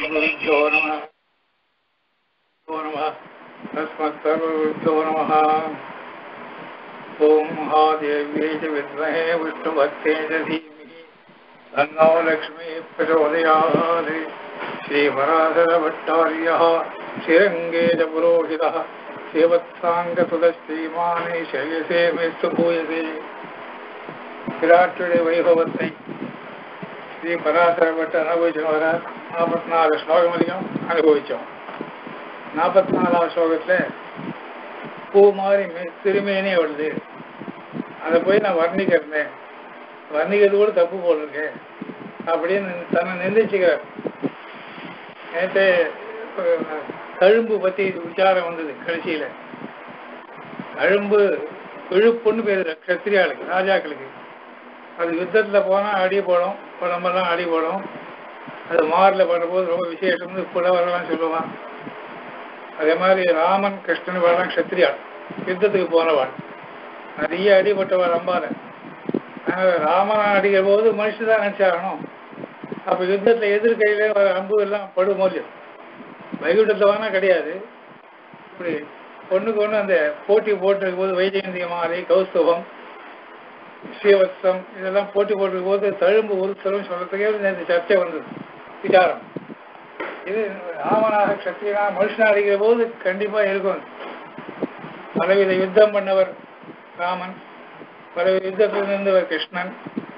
श्रीगुरुभ्यो नमः नमो नमः तस्मत्सर्वगुरुभ्यो नमः ॐ महादेव्यै च विद्महे विष्णुभक्ते च धीमहि तन्नो लक्ष्मी प्रचोदयात् श्रीपराशरभट्टार्यः श्रीरङ्गे च पुरोहितः श्रीवत्साङ्गसुतश्रीमाने शैयसे मेस्तु भूयसे விராட்டுடைய வைபவத்தை ஸ்ரீ பராசரப்பட்டு அனுபவிச்சுன்னு வர நாற்பத்தி நாலு ஸ்லோகம் வரைக்கும் அனுபவிச்சோம் நாற்பத்தி நாலாவது ஸ்லோகத்தில் பூ மாதிரி மே- திருமேனே வருது அதை போய் நான் வர்ணிக்கிறேன் வர்ணிக்கிறது கூட தப்பு போல் இருக்கு அப்படின்னு தன்னை நிந்திச்சுக்கிறார் நேற்று தழும்பு பற்றி விசாரம் வந்தது கடைசியில் தழும்பு விழுப்புன்னு பேர் கத்திரியாளுக்கு ராஜாக்களுக்கு அது யுத்தத்தில் போனால் அடி போடும் உடம்பெல்லாம் அடி போடும் அது மாரில் பண்ணும்போது ரொம்ப விசேஷம்னு புலவரெல்லாம் சொல்லுவான் அதே மாதிரி ராமன் கிருஷ்ணன் வரலாம் க்ஷத்ரியாள் யுத்தத்துக்கு போனவாள் நிறைய அடிபட்டவள் அம்பால அதனால ராமனை அடிக்கிற போது மனுஷன் தான் நினச்சாகணும் அப்போ யுத்தத்தில் எதிர்கையில வர அம்பு எல்லாம் படுமோல்யம் வைகுண்டத்தில் வேணா கிடையாது இப்படி ஒண்ணுக்கு ஒண்ணு அந்த போட்டி போட்டிருக்கும் போது வைஜெயந்தி மாலை கௌஸ்தவம் ஸ்ரீவத்சம் இதெல்லாம் போட்டி போட்டிருக்கும் போது தழும்பு உருத்தரம் சொல்றதுக்கே இந்த சர்ச்சை வந்தது விசாரம் இது ராமனாக சக்தியனா மனுஷனா அடிக்கிற போது கண்டிப்பா இருக்கும் பலவித யுத்தம் பண்ணவர் ராமன் பலவித யுத்தத்தில் இருந்தவர் கிருஷ்ணன்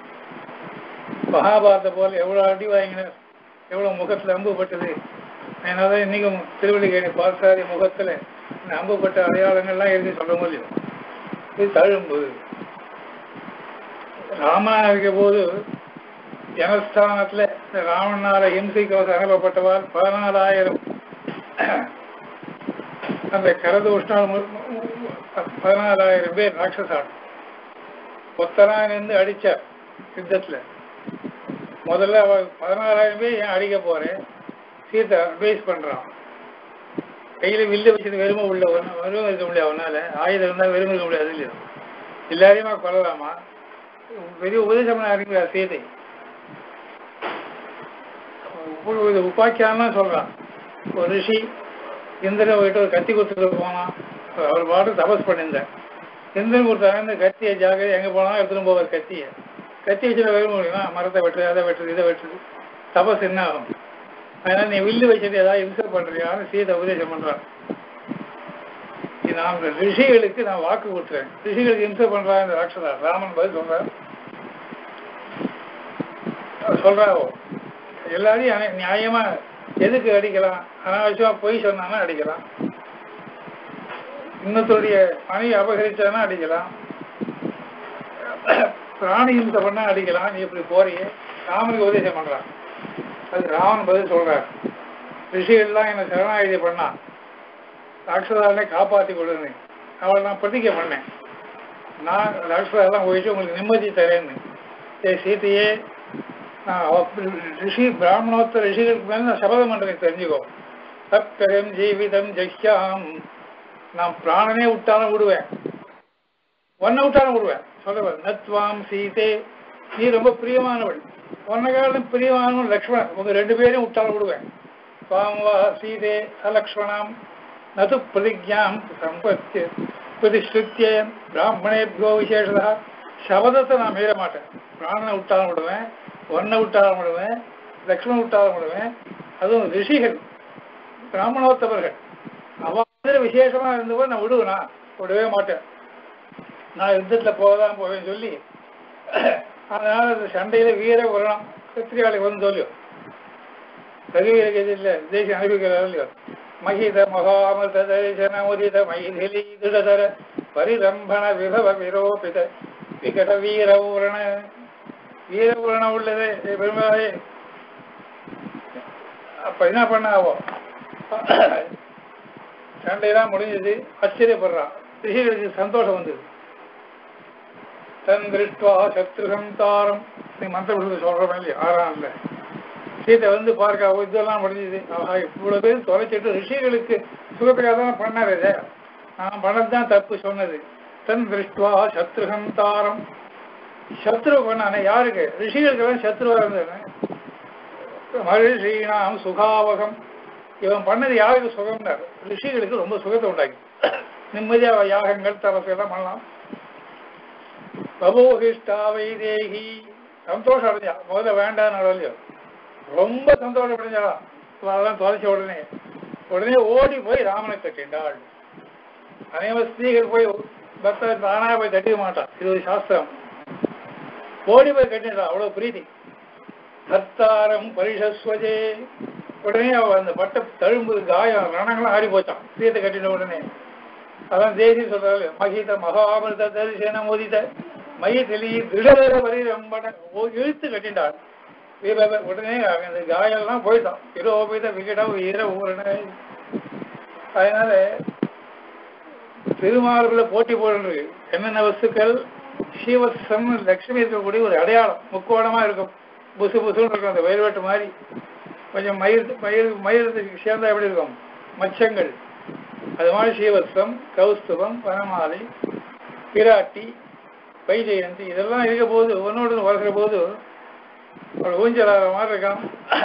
மகாபாரத போல எவ்வளவு அடி வாங்கினார் எவ்வளவு முகத்துல அம்பு பட்டது அதனால இன்னைக்கும் திருவள்ளிக்கேணி பாசாரி முகத்துல இந்த அம்புப்பட்ட அடையாளங்கள்லாம் எழுதி சொல்ல முடியும் இது தழும்பு ராமனா இருக்க போது ஜனஸ்தானத்துல இந்த ராவணனால ஹிம்சைக்கு அனுப்பப்பட்டவால் பதினாலாயிரம் அந்த கரதூஷ்ணால் பதினாலாயிரம் பேர் ராட்சசாள் ஒத்தனான் இருந்து அடிச்சார் யுத்தத்துல முதல்ல அவ பதினாலாயிரம் பேர் ஏன் அடிக்க போறேன் சீத்தை அட்வைஸ் பண்றான் கையில வில்லு வச்சது வெறுமை உள்ள வெறும் இருக்க முடியாது அவனால ஆயுதம் இருந்தா வெறும் இருக்க முடியாது இல்லையா எல்லாரையுமா கொல்லலாமா பெரிய உபதேசம் பண்ண அறிவிக்கிறா சீதை உப்பு- உபாக்கியான்லாம் சொல்றான் ஒரு ரிஷி இந்திரன் போயிட்டு ஒரு கத்தி கொடுத்துட்டு போனான் அவர் பாட்டு தபஸ் பண்ணியிருந்தார் இந்திரன் கொடுத்தாங்க இந்த கத்தியை ஜாகிரதை எங்க போனாலும் எடுத்துட்டு போவார் கத்தியை கத்தி வச்சுட்டு வெறும் முடியுமா மரத்தை வெட்டுறது அதை வெட்டுறது இதை வெட்டுறது தபஸ் என்ன ஆகும் அதனால நீ வில்லு வச்சுட்டு ஏதாவது இம்சை பண்றியான்னு சீதை உபதேசம் பண்றான் இது நான் ரிஷிகளுக்கு நான் வாக்கு கொடுத்துறேன் ரிஷிகளுக்கு இம்சை பண்றான் இந்த ராட்சதா ராமன் பதில் சொல்றான் சொல்றாவோ எல்லாரையும் அனை- நியாயமா எதுக்கு அடிக்கலாம் அனாவசியமா பொய் சொன்னானா அடிக்கலாம் இன்னொருத்தருடைய மனைவி அபகரிச்சானா அடிக்கலாம் பிராணி இம்சை பண்ணா அடிக்கலாம் நீ இப்படி போறியே ராமனுக்கு உபதேசம் பண்றான் அது ராமன் பதில் சொல்றார் ரிஷிகள்லாம் என்னை சரணாகிதி பண்ணான் ராட்சதாலே காப்பாற்றி கொடுன்னு அவளை நான் பிரதிக்கை பண்ணேன் நான் ராட்சதாலாம் போயிட்டு உங்களுக்கு நிம்மதி தரேன்னு ஏ சீத்தையே நான் அவ- ரிஷி பிராமணோத்தர ரிஷிகளுக்கு மேல நான் சபதம் பண்றேன் தெரிஞ்சுக்கோ தப்பெரும் ஜீவிதம் ஜெய்யாம் நான் பிராணனே விட்டாலும் விடுவேன் ஒன்னை விட்டாலும் விடுவேன் சொல்லுவேன் நத்வாம் சீதே நீ ரொம்ப பிரியமானவள் ஒன்ன காலம் பிரியமானவன் லக்ஷ்மணன் உங்க ரெண்டு பேரையும் விட்டாலும் விடுவேன் துவாம் வா சீதே அலக்ஷ்மணாம் நது பிரதிஜாம் சம்பத்திய பிரதிஷ்டித்திய பிராமணேபியோ விசேஷதா சபதத்தை நான் மீற மாட்டேன் பிராணனை விட்டாலும் விடுவேன் ஒன்னை விட்டாலும் விடுவேன் லக்ஷ்மணன் விட்டாலும் விடுவேன் அதுவும் ரிஷிகள் பிராமணோத்தவர்கள் அவன் விசேஷமா இருந்தவன் நான் விடுவேனா விடவே மாட்டேன் நான் யுத்தத்துல போகதான் போவேன்னு சொல்லி அதனால அந்த சண்டையில வீர வரணும் கத்திரிகாலை வந்து சொல்லியும் ரகுவீர கதியில் தேசியம் அனுப்பிக்கிறார் இல்லையோ மகித மகாமிருத தரிசன உதித மைதிலி திருடதர பரிரம்பண விபவ விரோபித விகட வீரபூரண வீரபூரணம் உள்ளது ஏ பெருமாளே அப்ப என்ன பண்ண ஆவோ சண்டையெல்லாம் முடிஞ்சது ஆச்சரியப்படுறான் ரிஷிகளுக்கு சந்தோஷம் வந்தது தன் திருஷ்டுவா சத்ருகந்தாரம் நீ மந்திரபுரத்தை சொல்றோம் இல்லையா ஆறாம் இல்லை சீதை வந்து பார்க்க அவ இதெல்லாம் முடிஞ்சது ஆஹா இவ்வளவு பேர் தொலைச்சிட்டு ரிஷிகளுக்கு சுகத்துக்காக தான் பண்ணாரு இதை. நான் பண்ணது தான் தப்பு சொன்னது தன் திருஷ்டுவா சத்ருகந்தாரம் சத்ரு பண்ணானே யாருக்கு ரிஷிகளுக்கு எல்லாம் சத்ருவா இருந்தது மகிழ்ச்சினாம் சுகாவகம் இவன் பண்ணது யாருக்கு சுகம்னார் ரிஷிகளுக்கு ரொம்ப சுகத்தை உண்டாக்கி நிம்மதியா யாகங்கள் தபசு எல்லாம் பண்ணலாம் பபோகிஷ்டாவை தேகி சந்தோஷம் அடைஞ்சா முதல்ல வேண்டாம் இல்லையோ ரொம்ப சந்தோஷம் அடைஞ்சாளா அதெல்லாம் தொலைச்ச உடனே உடனே ஓடி போய் ராமனை கட்டிண்டாள் அனைவ ஸ்திரீகள் போய் பக்தர் தானா போய் கட்டிக்க மாட்டான் இது ஒரு சாஸ்திரம் ஓடி போய் கட்டிண்டா அவ்வளவு பிரீதி சத்தாரம் பரிஷஸ்வஜே உடனே அவ அந்த பட்ட தழும்பு காயம் ரணங்களாம் ஆடி போச்சான் சீத்தை கட்டின உடனே அதான் தேசி சொல்றாரு மகித மகாமிருத தரிசன மோதித மையத்திலி திடர பரிரம்பன ஓ இழுத்து கட்டிண்டாள் வீரவ உடனே அந்த காயெல்லாம் போயிட்டான் இரோபித விகடம் ஈர ஊரணை அதனால திருமார்புல போட்டி போடுறது என்னென்ன வஸ்துக்கள் ஸ்ரீவத்சம் லட்சுமி இருக்கக்கூடிய ஒரு அடையாளம் முக்கோணமா இருக்கும் புசு புசுன்னு இருக்கும் அந்த வயல்வெட்டு மாதிரி கொஞ்சம் மயில் மயில் மயிலத்துக்கு சேர்ந்தா எப்படி இருக்கும் மச்சங்கள் அது மாதிரி ஸ்ரீவத்சம் கௌஸ்துபம் வனமாலை பிராட்டி வைஜெயந்தி இதெல்லாம் இருக்க போது ஒன்னோடு வளர்க்கிற போது ஒரு ஊஞ்சலாத மாதிரி இருக்கான்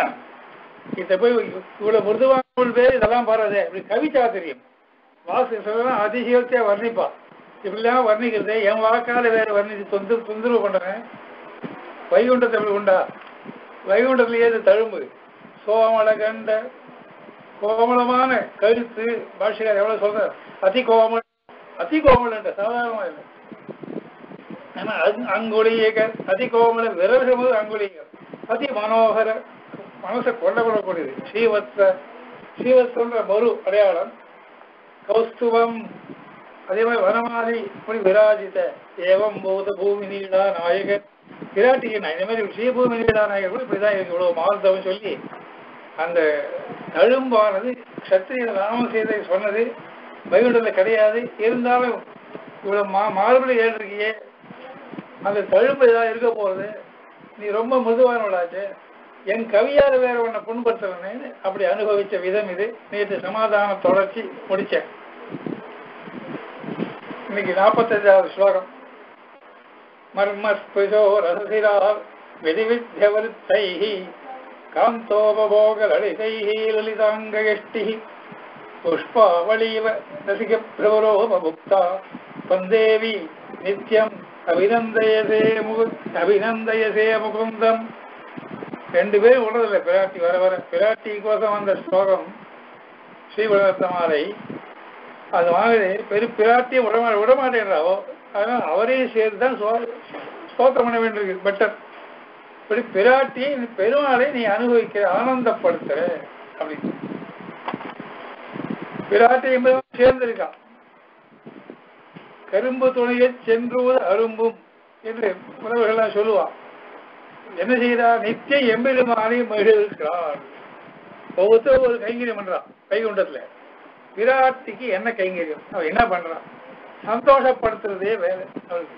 இத போய் இவ்வளவு மிருதுவான பேர் இதெல்லாம் பாராதே இப்படி கவிச்சா தெரியும் வாசு சொல்லலாம் அதிசயத்தையா வர்ணிப்பா இப்படிலாம் வர்ணிக்கிறதே என் வாக்கால வேற வர்ணிச்சு தொந்து தொந்தரவு பண்றேன் வைகுண்டத்தை எப்படி உண்டா வைகுண்டத்திலேயே இது தழும்பு சோமல கண்ட கோமளமான கழுத்து பாஷையார் எவ்வளவு சொல்ற அதி கோமல அதி கோமலன்ற சாதாரணமா இல்லை ஏன்னா அங்- அங்குலியகர் அதி கோமல விரல்கள் போது அங்குலியகர் அதி மனோகர மனசை கொண்டப்படக்கூடியது ஸ்ரீவத்ச ஸ்ரீவத்சன்ற மறு அடையாளம் கௌஸ்துவம் அதே மாதிரி வனமாலி இப்படி விராஜித ஏவம் போத பூமி நீடா நாயகர் விராட்டிக்கு நான் இந்த மாதிரி ஸ்ரீபூமி நீடா நாயகர் கூட இப்படிதான் இருக்கு இவ்வளவு மாறுதவன் சொல்லி அந்த தழும்பானது சத்திரிய ராம சீதை சொன்னது வைகுண்டத்தில் கிடையாது இருந்தாலும் இவ்வளவு மா மாறுபடி ஏறிருக்கியே அந்த தழும்பு ஏதாவது இருக்க போறது நீ ரொம்ப மிருதுவானவளாச்சு என் கவியால வேற உன்னை புண்படுத்துறேன்னு அப்படி அனுபவிச்ச விதம் இது நேற்று சமாதான தொடர்ச்சி முடிச்சேன் இன்னைக்கு நாற்பத்தஞ்சாவது ஸ்லோகம் மர்மஸ்பிருஷோ ரசசிரா விதிவித்யவருத்தைः காந்தோபபோகலலிதைः லலிதாங்கயஷ்டிः புஷ்பாவளீவ ரசிகப்பிரவரோபமுக்தா பந்தேவி நித்யம் அபிநந்தயசே முகு அபிநந்தயசே முகுந்தம் ரெண்டு பேரும் விடுறதில்ல பிராட்டி வர வர பிராட்டி கோசம் வந்த ஸ்லோகம் ஸ்ரீவரத்த மாலை அது மாதிரி பெரு பிராட்டியை விடமா விட மாட்டேன்றாவோ அதனால அவரையும் சேர்த்து தான் ஸ்தோத்திரம் பண்ண வேண்டியிருக்கு பெட்டர் இப்படி பிராட்டியை நீ பெருமாளை நீ அனுபவிக்கிற ஆனந்தப்படுத்துற அப்படின்னு பிராட்டி என்பது சேர்ந்திருக்கான் கரும்பு துணையை சென்றுவது அரும்பும் என்று உறவுகள்லாம் சொல்லுவான் என்ன செய்தார் நித்திய எம்பெருமானை மகிழ்கிறார் ஒவ்வொருத்தரும் ஒரு கைங்கரியம் பண்றான் கைகுண்டத்துல விராட்டிக்கு என்ன கைங்கரியம் அவன் என்ன பண்றான் சந்தோஷப்படுத்துறதே வேற அவளுக்கு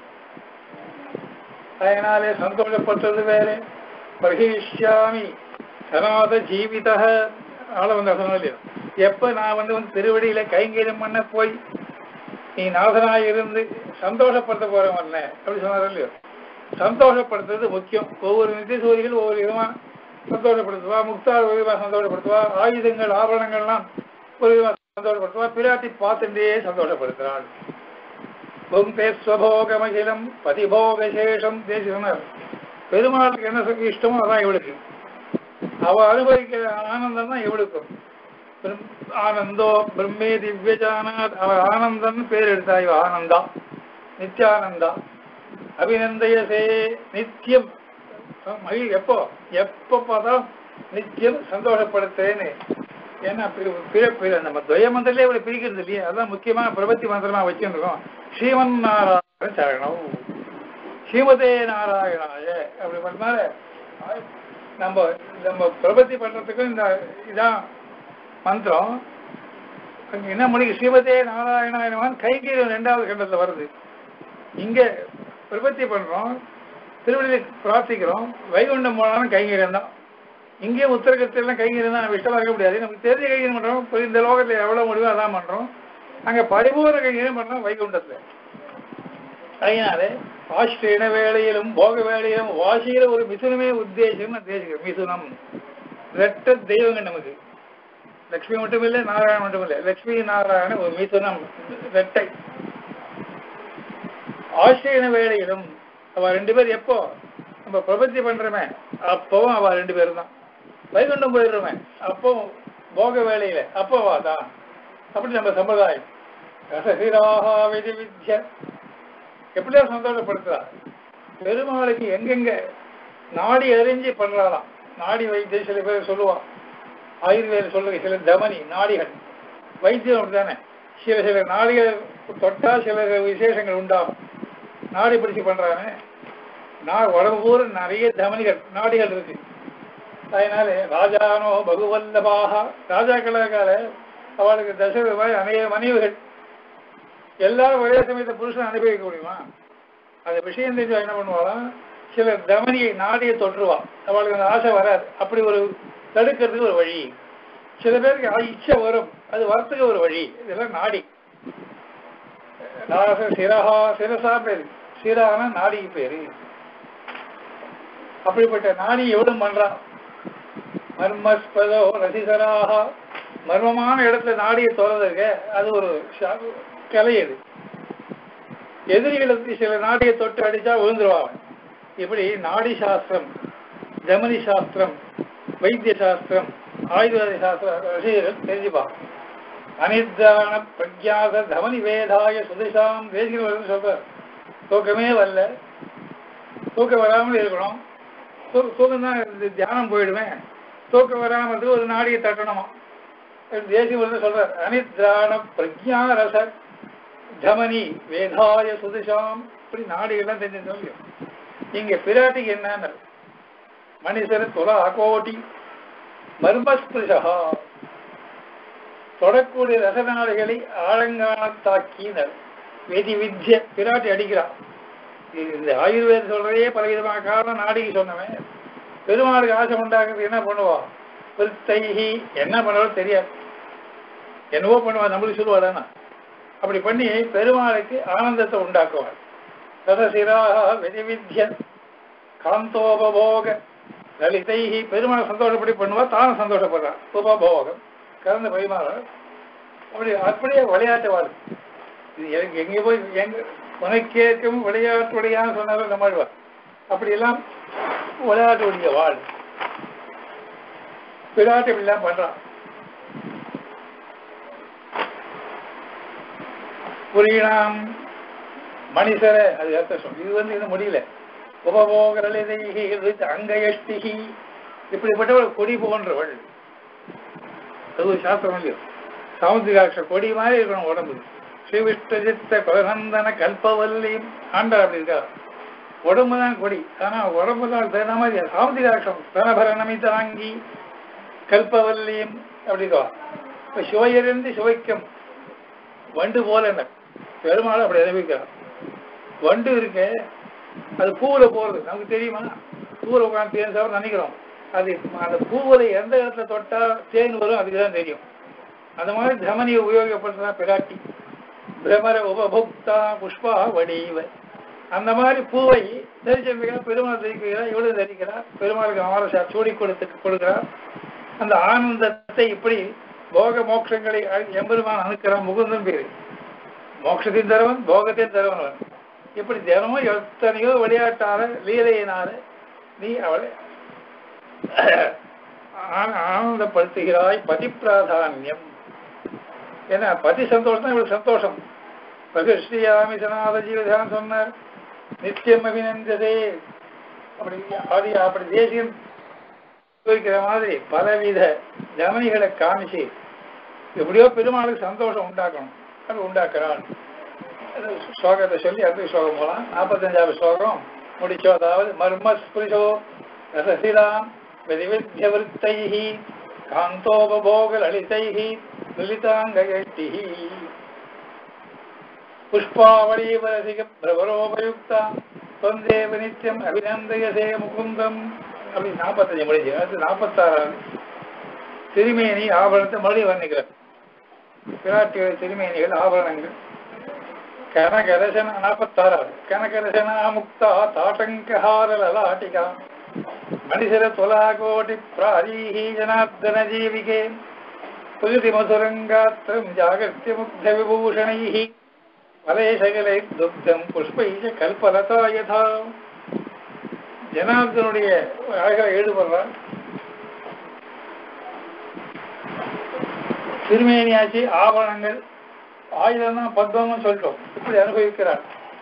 அதனாலே சந்தோஷப்படுத்துறது வேற பகிஷ்யாமி சனாத ஜீவித ஆள வந்த சொன்ன இல்லையோ எப்ப நான் வந்து வந்து திருவடியில கைங்கரியம் பண்ண போய் நீ நாதனாய் இருந்து சந்தோஷப்படுத்த போறவன் வரல அப்படி சொன்னார் இல்லையோ சந்தோஷப்படுத்துறது முக்கியம் ஒவ்வொரு நித்தியசூரிகள் ஒவ்வொரு விதமா சந்தோஷப்படுத்துவா முக்தார் ஒரு விதமா சந்தோஷப்படுத்துவா ஆயுதங்கள் ஆபரணங்கள்லாம் ஒரு விதமா சந்தோஷப்படுத்துவா பிராட்டி பார்த்துட்டே சந்தோஷப்படுத்துறாள் புங்கே ஸ்வபோகமகிலம் பதிபோக சேஷம் தேசி சொன்னார் பெருமாளுக்கு என்ன சுக இஷ்டமோ அதான் இவளுக்கு அவ அனுபவிக்கிற ஆனந்தம் தான் இவளுக்கும் பிரம்- ஆனந்தோ பிரம்மே திவ்யஜானாத் அவ ஆனந்தம்னு பேர் எடுத்தா இவ ஆனந்தா நித்யானந்தா அபிநந்தயசே நித்தியம் மகிழ் எப்போ எப்போ பார்த்தா நித்தியம் சந்தோஷப்படுத்துறேன்னு ஏன்னா பி- பிற பிற நம்ம துவய மந்திரத்திலே இவ்வளவு பிரிக்கிறது இல்லையே அதான் முக்கியமான பிரபத்தி மந்திரமா வச்சுருக்கோம் ஸ்ரீமன் நாராயண சரணம் ஸ்ரீமதே நாராயணாய அப்படி பண்ணால நம்ம நம்ம பிரபத்தி பண்றதுக்கும் இந்த இதான் மந்திரம் அங்க என்ன முடிக்கு ஸ்ரீமதே நாராயணாயனவான் கைகீரம் ரெண்டாவது கண்டத்துல வருது இங்க பிரபத்தி பண்றோம் திருவள்ளியை பிரார்த்திக்கிறோம் வைகுண்டம் போனாலும் கைங்கரியம் தான் இங்கே உத்தரகத்திலாம் கைங்கரியம் தான் நம்ம இஷ்டமா இருக்க முடியாது நமக்கு தெரிஞ்ச கைங்கரியம் பண்றோம் இப்ப இந்த லோகத்துல எவ்வளவு முடிவோ அதான் பண்றோம் அங்க பரிபூர்ண கைங்கரியம் பண்றோம் வைகுண்டத்துல அதனாலே ஆஷ்டீன வேளையிலும் போக வேளையிலும் வாசியில ஒரு மிதுனமே உத்தேசம் தேசிக்கிறோம் மிதுனம் ரெட்ட தெய்வங்கள் நமக்கு லக்ஷ்மி மட்டும் இல்லை நாராயணன் மட்டும் இல்லை லக்ஷ்மி நாராயணன் ஒரு மிதுனம் ரெட்டை ஆசிரியன வேலையிலும் அவ ரெண்டு பேர் எப்போ நம்ம பிரபத்தி பண்றோமே அப்பவும் அவ ரெண்டு பேரும் தான் வைகுண்டம் போயிடுறோமே அப்போ போக வேலையில அப்போ அவ தான் அப்படி நம்ம சம்பிரதாயம் ரசசிராக விதி வித்ய எப்படியா சந்தோஷப்படுத்துறா பெருமாளுக்கு எங்கெங்க நாடி அறிஞ்சு பண்றாளாம் நாடி வைத்தியம் சில பேர் சொல்லுவான் ஆயுர்வேத சொல்லுங்க சில தமனி நாடிகள் வைத்தியம் அப்படிதானே சில சில நாடிகள் தொட்டா சில விசேஷங்கள் உண்டாகும் நாடி பிடிச்சு பண்றானே நான் உடம்பு பூரா நிறைய தமனிகள் நாடிகள் இருக்கு அதனால ராஜானோ பகுவல்லபாக ராஜாக்களாக்கால அவளுக்கு தசரவாய் அநேக மனைவிகள் எல்லாரும் ஒரே சமயத்தை புருஷன் அனுபவிக்க முடியுமா அந்த விஷயம் தெரிஞ்சு என்ன பண்ணுவாளாம் சில தமனியை நாடியை தொற்றுவா அவளுக்கு அந்த ஆசை வராது அப்படி ஒரு தடுக்கிறதுக்கு ஒரு வழி சில பேருக்கு ஆ- இச்சை வரும் அது வரத்துக்கு ஒரு வழி இதெல்லாம் நாடி நாச சிரஹா சிரசா பேரு சிரான நாடிக்கு பேரு அப்படிப்பட்ட நாடி எவ்வளவு பண்றான் மர்மஸ்பதோ ரசிகராக மர்மமான இடத்துல நாடியை தோறதுக்கு அது ஒரு சா- கலை அது எதிரிகளுக்கு சில நாடியை தொட்டு அடிச்சா விழுந்துருவாங்க இப்படி நாடி சாஸ்திரம் தமனி சாஸ்திரம் வைத்திய சாஸ்திரம் ஆயுர்வேத சாஸ்திரம் ரசிகர்கள் தெரிஞ்சுப்பாங்க அனிர்தான பிரஜாத தமனி வேதாய சுதிசாம் தேசிகள் சொல்றார் தூக்கமே வரல தூக்கம் வராமல் இருக்கணும் தூ- தூக்கம் தான் இந்த தியானம் போயிடுவேன் தூக்கம் வராமல் ஒரு நாடியை தட்டணுமா தேசியம் வந்து சொல்றார் அனித்ராண பிரஜா ரச தமனி வேதாய சுதிசாம் இப்படி நாடிகள்லாம் தெரிஞ்சு சொல்லி இங்க பிராட்டிக்கு என்னன்னு மனுஷர துலா கோட்டி மர்மஸ்பிருஷா தொடக்கூடிய ரசநாடுகளை ஆழங்கானத்தாக்கினர் வேதி வித்ய பிராட்டி அடிக்கிறான் இது இந்த ஆயுர்வேதம் சொல்றதே பல விதமான காரணம் நாடிக்கு சொன்னவன் பெருமாளுக்கு ஆசை உண்டாக்குறது என்ன பண்ணுவான் விருத்தைஹி என்ன பண்ணுவோம் தெரியாது என்னவோ பண்ணுவா நம்மளுக்கு சொல்லுவாடானா அப்படி பண்ணி பெருமாளுக்கு ஆனந்தத்தை உண்டாக்குவாள் ரசசிராக வெதிவித்ய காந்தோபபோக லலிதைஹி பெருமாளை சந்தோஷப்படி பண்ணுவா தானும் சந்தோஷப்படுறான் உபபோகம் கலந்து பரிமாற அப்படி அப்படியே விளையாட்டு வாழ் இது எனக்கு எங்கே போய் எங்க உனக்கேற்கும் விளையாட்டுடையான சொன்னாலும் நம்மாழ்வார் அப்படியெல்லாம் விளையாட்டுடைய வாழ் விளையாட்டு இப்படிலாம் பண்றான் புரியலாம் மனுஷர அது அர்த்தம் சொல்லு இது வந்து இது முடியல உபபோக லலிதைஹி அங்கயஷ்டிகி இப்படிப்பட்ட ஒரு கொடி போன்றவள் அது ஒரு சாஸ்திரம் இல்லையோ சமுத்திராட்ச கொடி மாதிரி இருக்கணும் உடம்பு ஸ்ரீவிஷ்டஜித்த குலநந்தன கல்பவல்லியும் ஆண்டார் அப்படி இருக்கா உடம்பு தான் கொடி ஆனா உடம்பு தான் தகுந்த மாதிரி சாமுத்திராட்சம் தனபரணமிதாங்கி கல்பவல்லியும் அப்படி இருக்கா இப்ப சிவையிலிருந்து சிவைக்கும் வண்டு போல என்ன பெருமாள் அப்படி அனுபவிக்கிறான் வண்டு இருக்கு அது பூவுல போறது நமக்கு தெரியுமா பூவுல உட்காந்து தேன் சாப்பிட நினைக்கிறோம் அது அந்த பூவுல எந்த இடத்துல தொட்டா தேன் வரும் அதுக்கு தான் தெரியும் அந்த மாதிரி தமனியை உபயோகப்படுறதா பிராட்டி பிரமர உபபோக்தா புஷ்பா வடிவ அந்த மாதிரி பூவை தரிச்சிருக்கிறா பெருமாள் தரிக்கிறா இவ்வளவு தரிக்கிறா பெருமாளுக்கு அமரசா சூடி கொடுத்து கொடுக்கிறார் அந்த ஆனந்தத்தை இப்படி போக மோட்சங்களை எம்பெருமான் அணுக்கிறான் முகுந்தன் பேரு மோட்சத்தின் தருவன் போகத்தின் தருவன் அவன் இப்படி தினமும் எத்தனையோ விளையாட்டால லீலையினால நீ அவளை ஆன- ஆனந்தப்படுத்துகிறாய் பதி பிராதானியம் ஏன்னா பதி சந்தோஷம் இவ்வளவு சந்தோஷம் பிரகிருஷ்டியாமி சனாத ஜீவதான் சொன்னார் நித்தியம் அபிநந்ததே அப்படி அது அப்படி தேசியம் வைக்கிற மாதிரி பலவித ஜமனிகளை காமிச்சு எப்படியோ பெருமாளுக்கு சந்தோஷம் உண்டாக்கணும் அது உண்டாக்குறான் அது ஸ்லோகத்தை சொல்லி அடுத்த ஸ்லோகம் போலாம் நாற்பத்தஞ்சாவது ஸ்லோகம் முடிச்சோ அதாவது மர்மஸ்பிருஷோ ரசசிலாம் விதிவித்யவருத்தைஹி காந்தோபபோக லலிதைஹி லலிதாங்கயஷ்டிஹி புஷ்பாவளீவரசிக பிரபரோபயுக்தா தொந்தேவ நித்தியம் அபிநந்தயசே முகுந்தம் அப்படி நாற்பத்தஞ்சு முடிஞ்சு அடுத்து நாற்பத்தாறாவது திருமேனி ஆபரணத்தை மறுபடியும் வர்ணிக்கிறார் பிராட்டியோட திருமேனிகள் ஆபரணங்கள் கனகரசன நாற்பத்தாறாவது கனகரசனா முக்தா தாட்டங்கஹார லலாட்டிகா மணிசர தொலாகோட்டி பிராரீஹி ஜனார்தன ஜீவிகே பிரகிருதி மதுரங்காத்திரம் ஜாகத்திய முக்த விபூஷணைஹி வலேசகலை துக்தம் புஷ்பைஜ கல்பலதா யதா ஜனார்தனுடைய அழகாக ஈடுபடுறார் திருமேனியாச்சு ஆபரணங்கள் ஆயுதம் தான் பத்மம்னு சொல்லிட்டோம் இப்படி அனுபவிக்கிறார்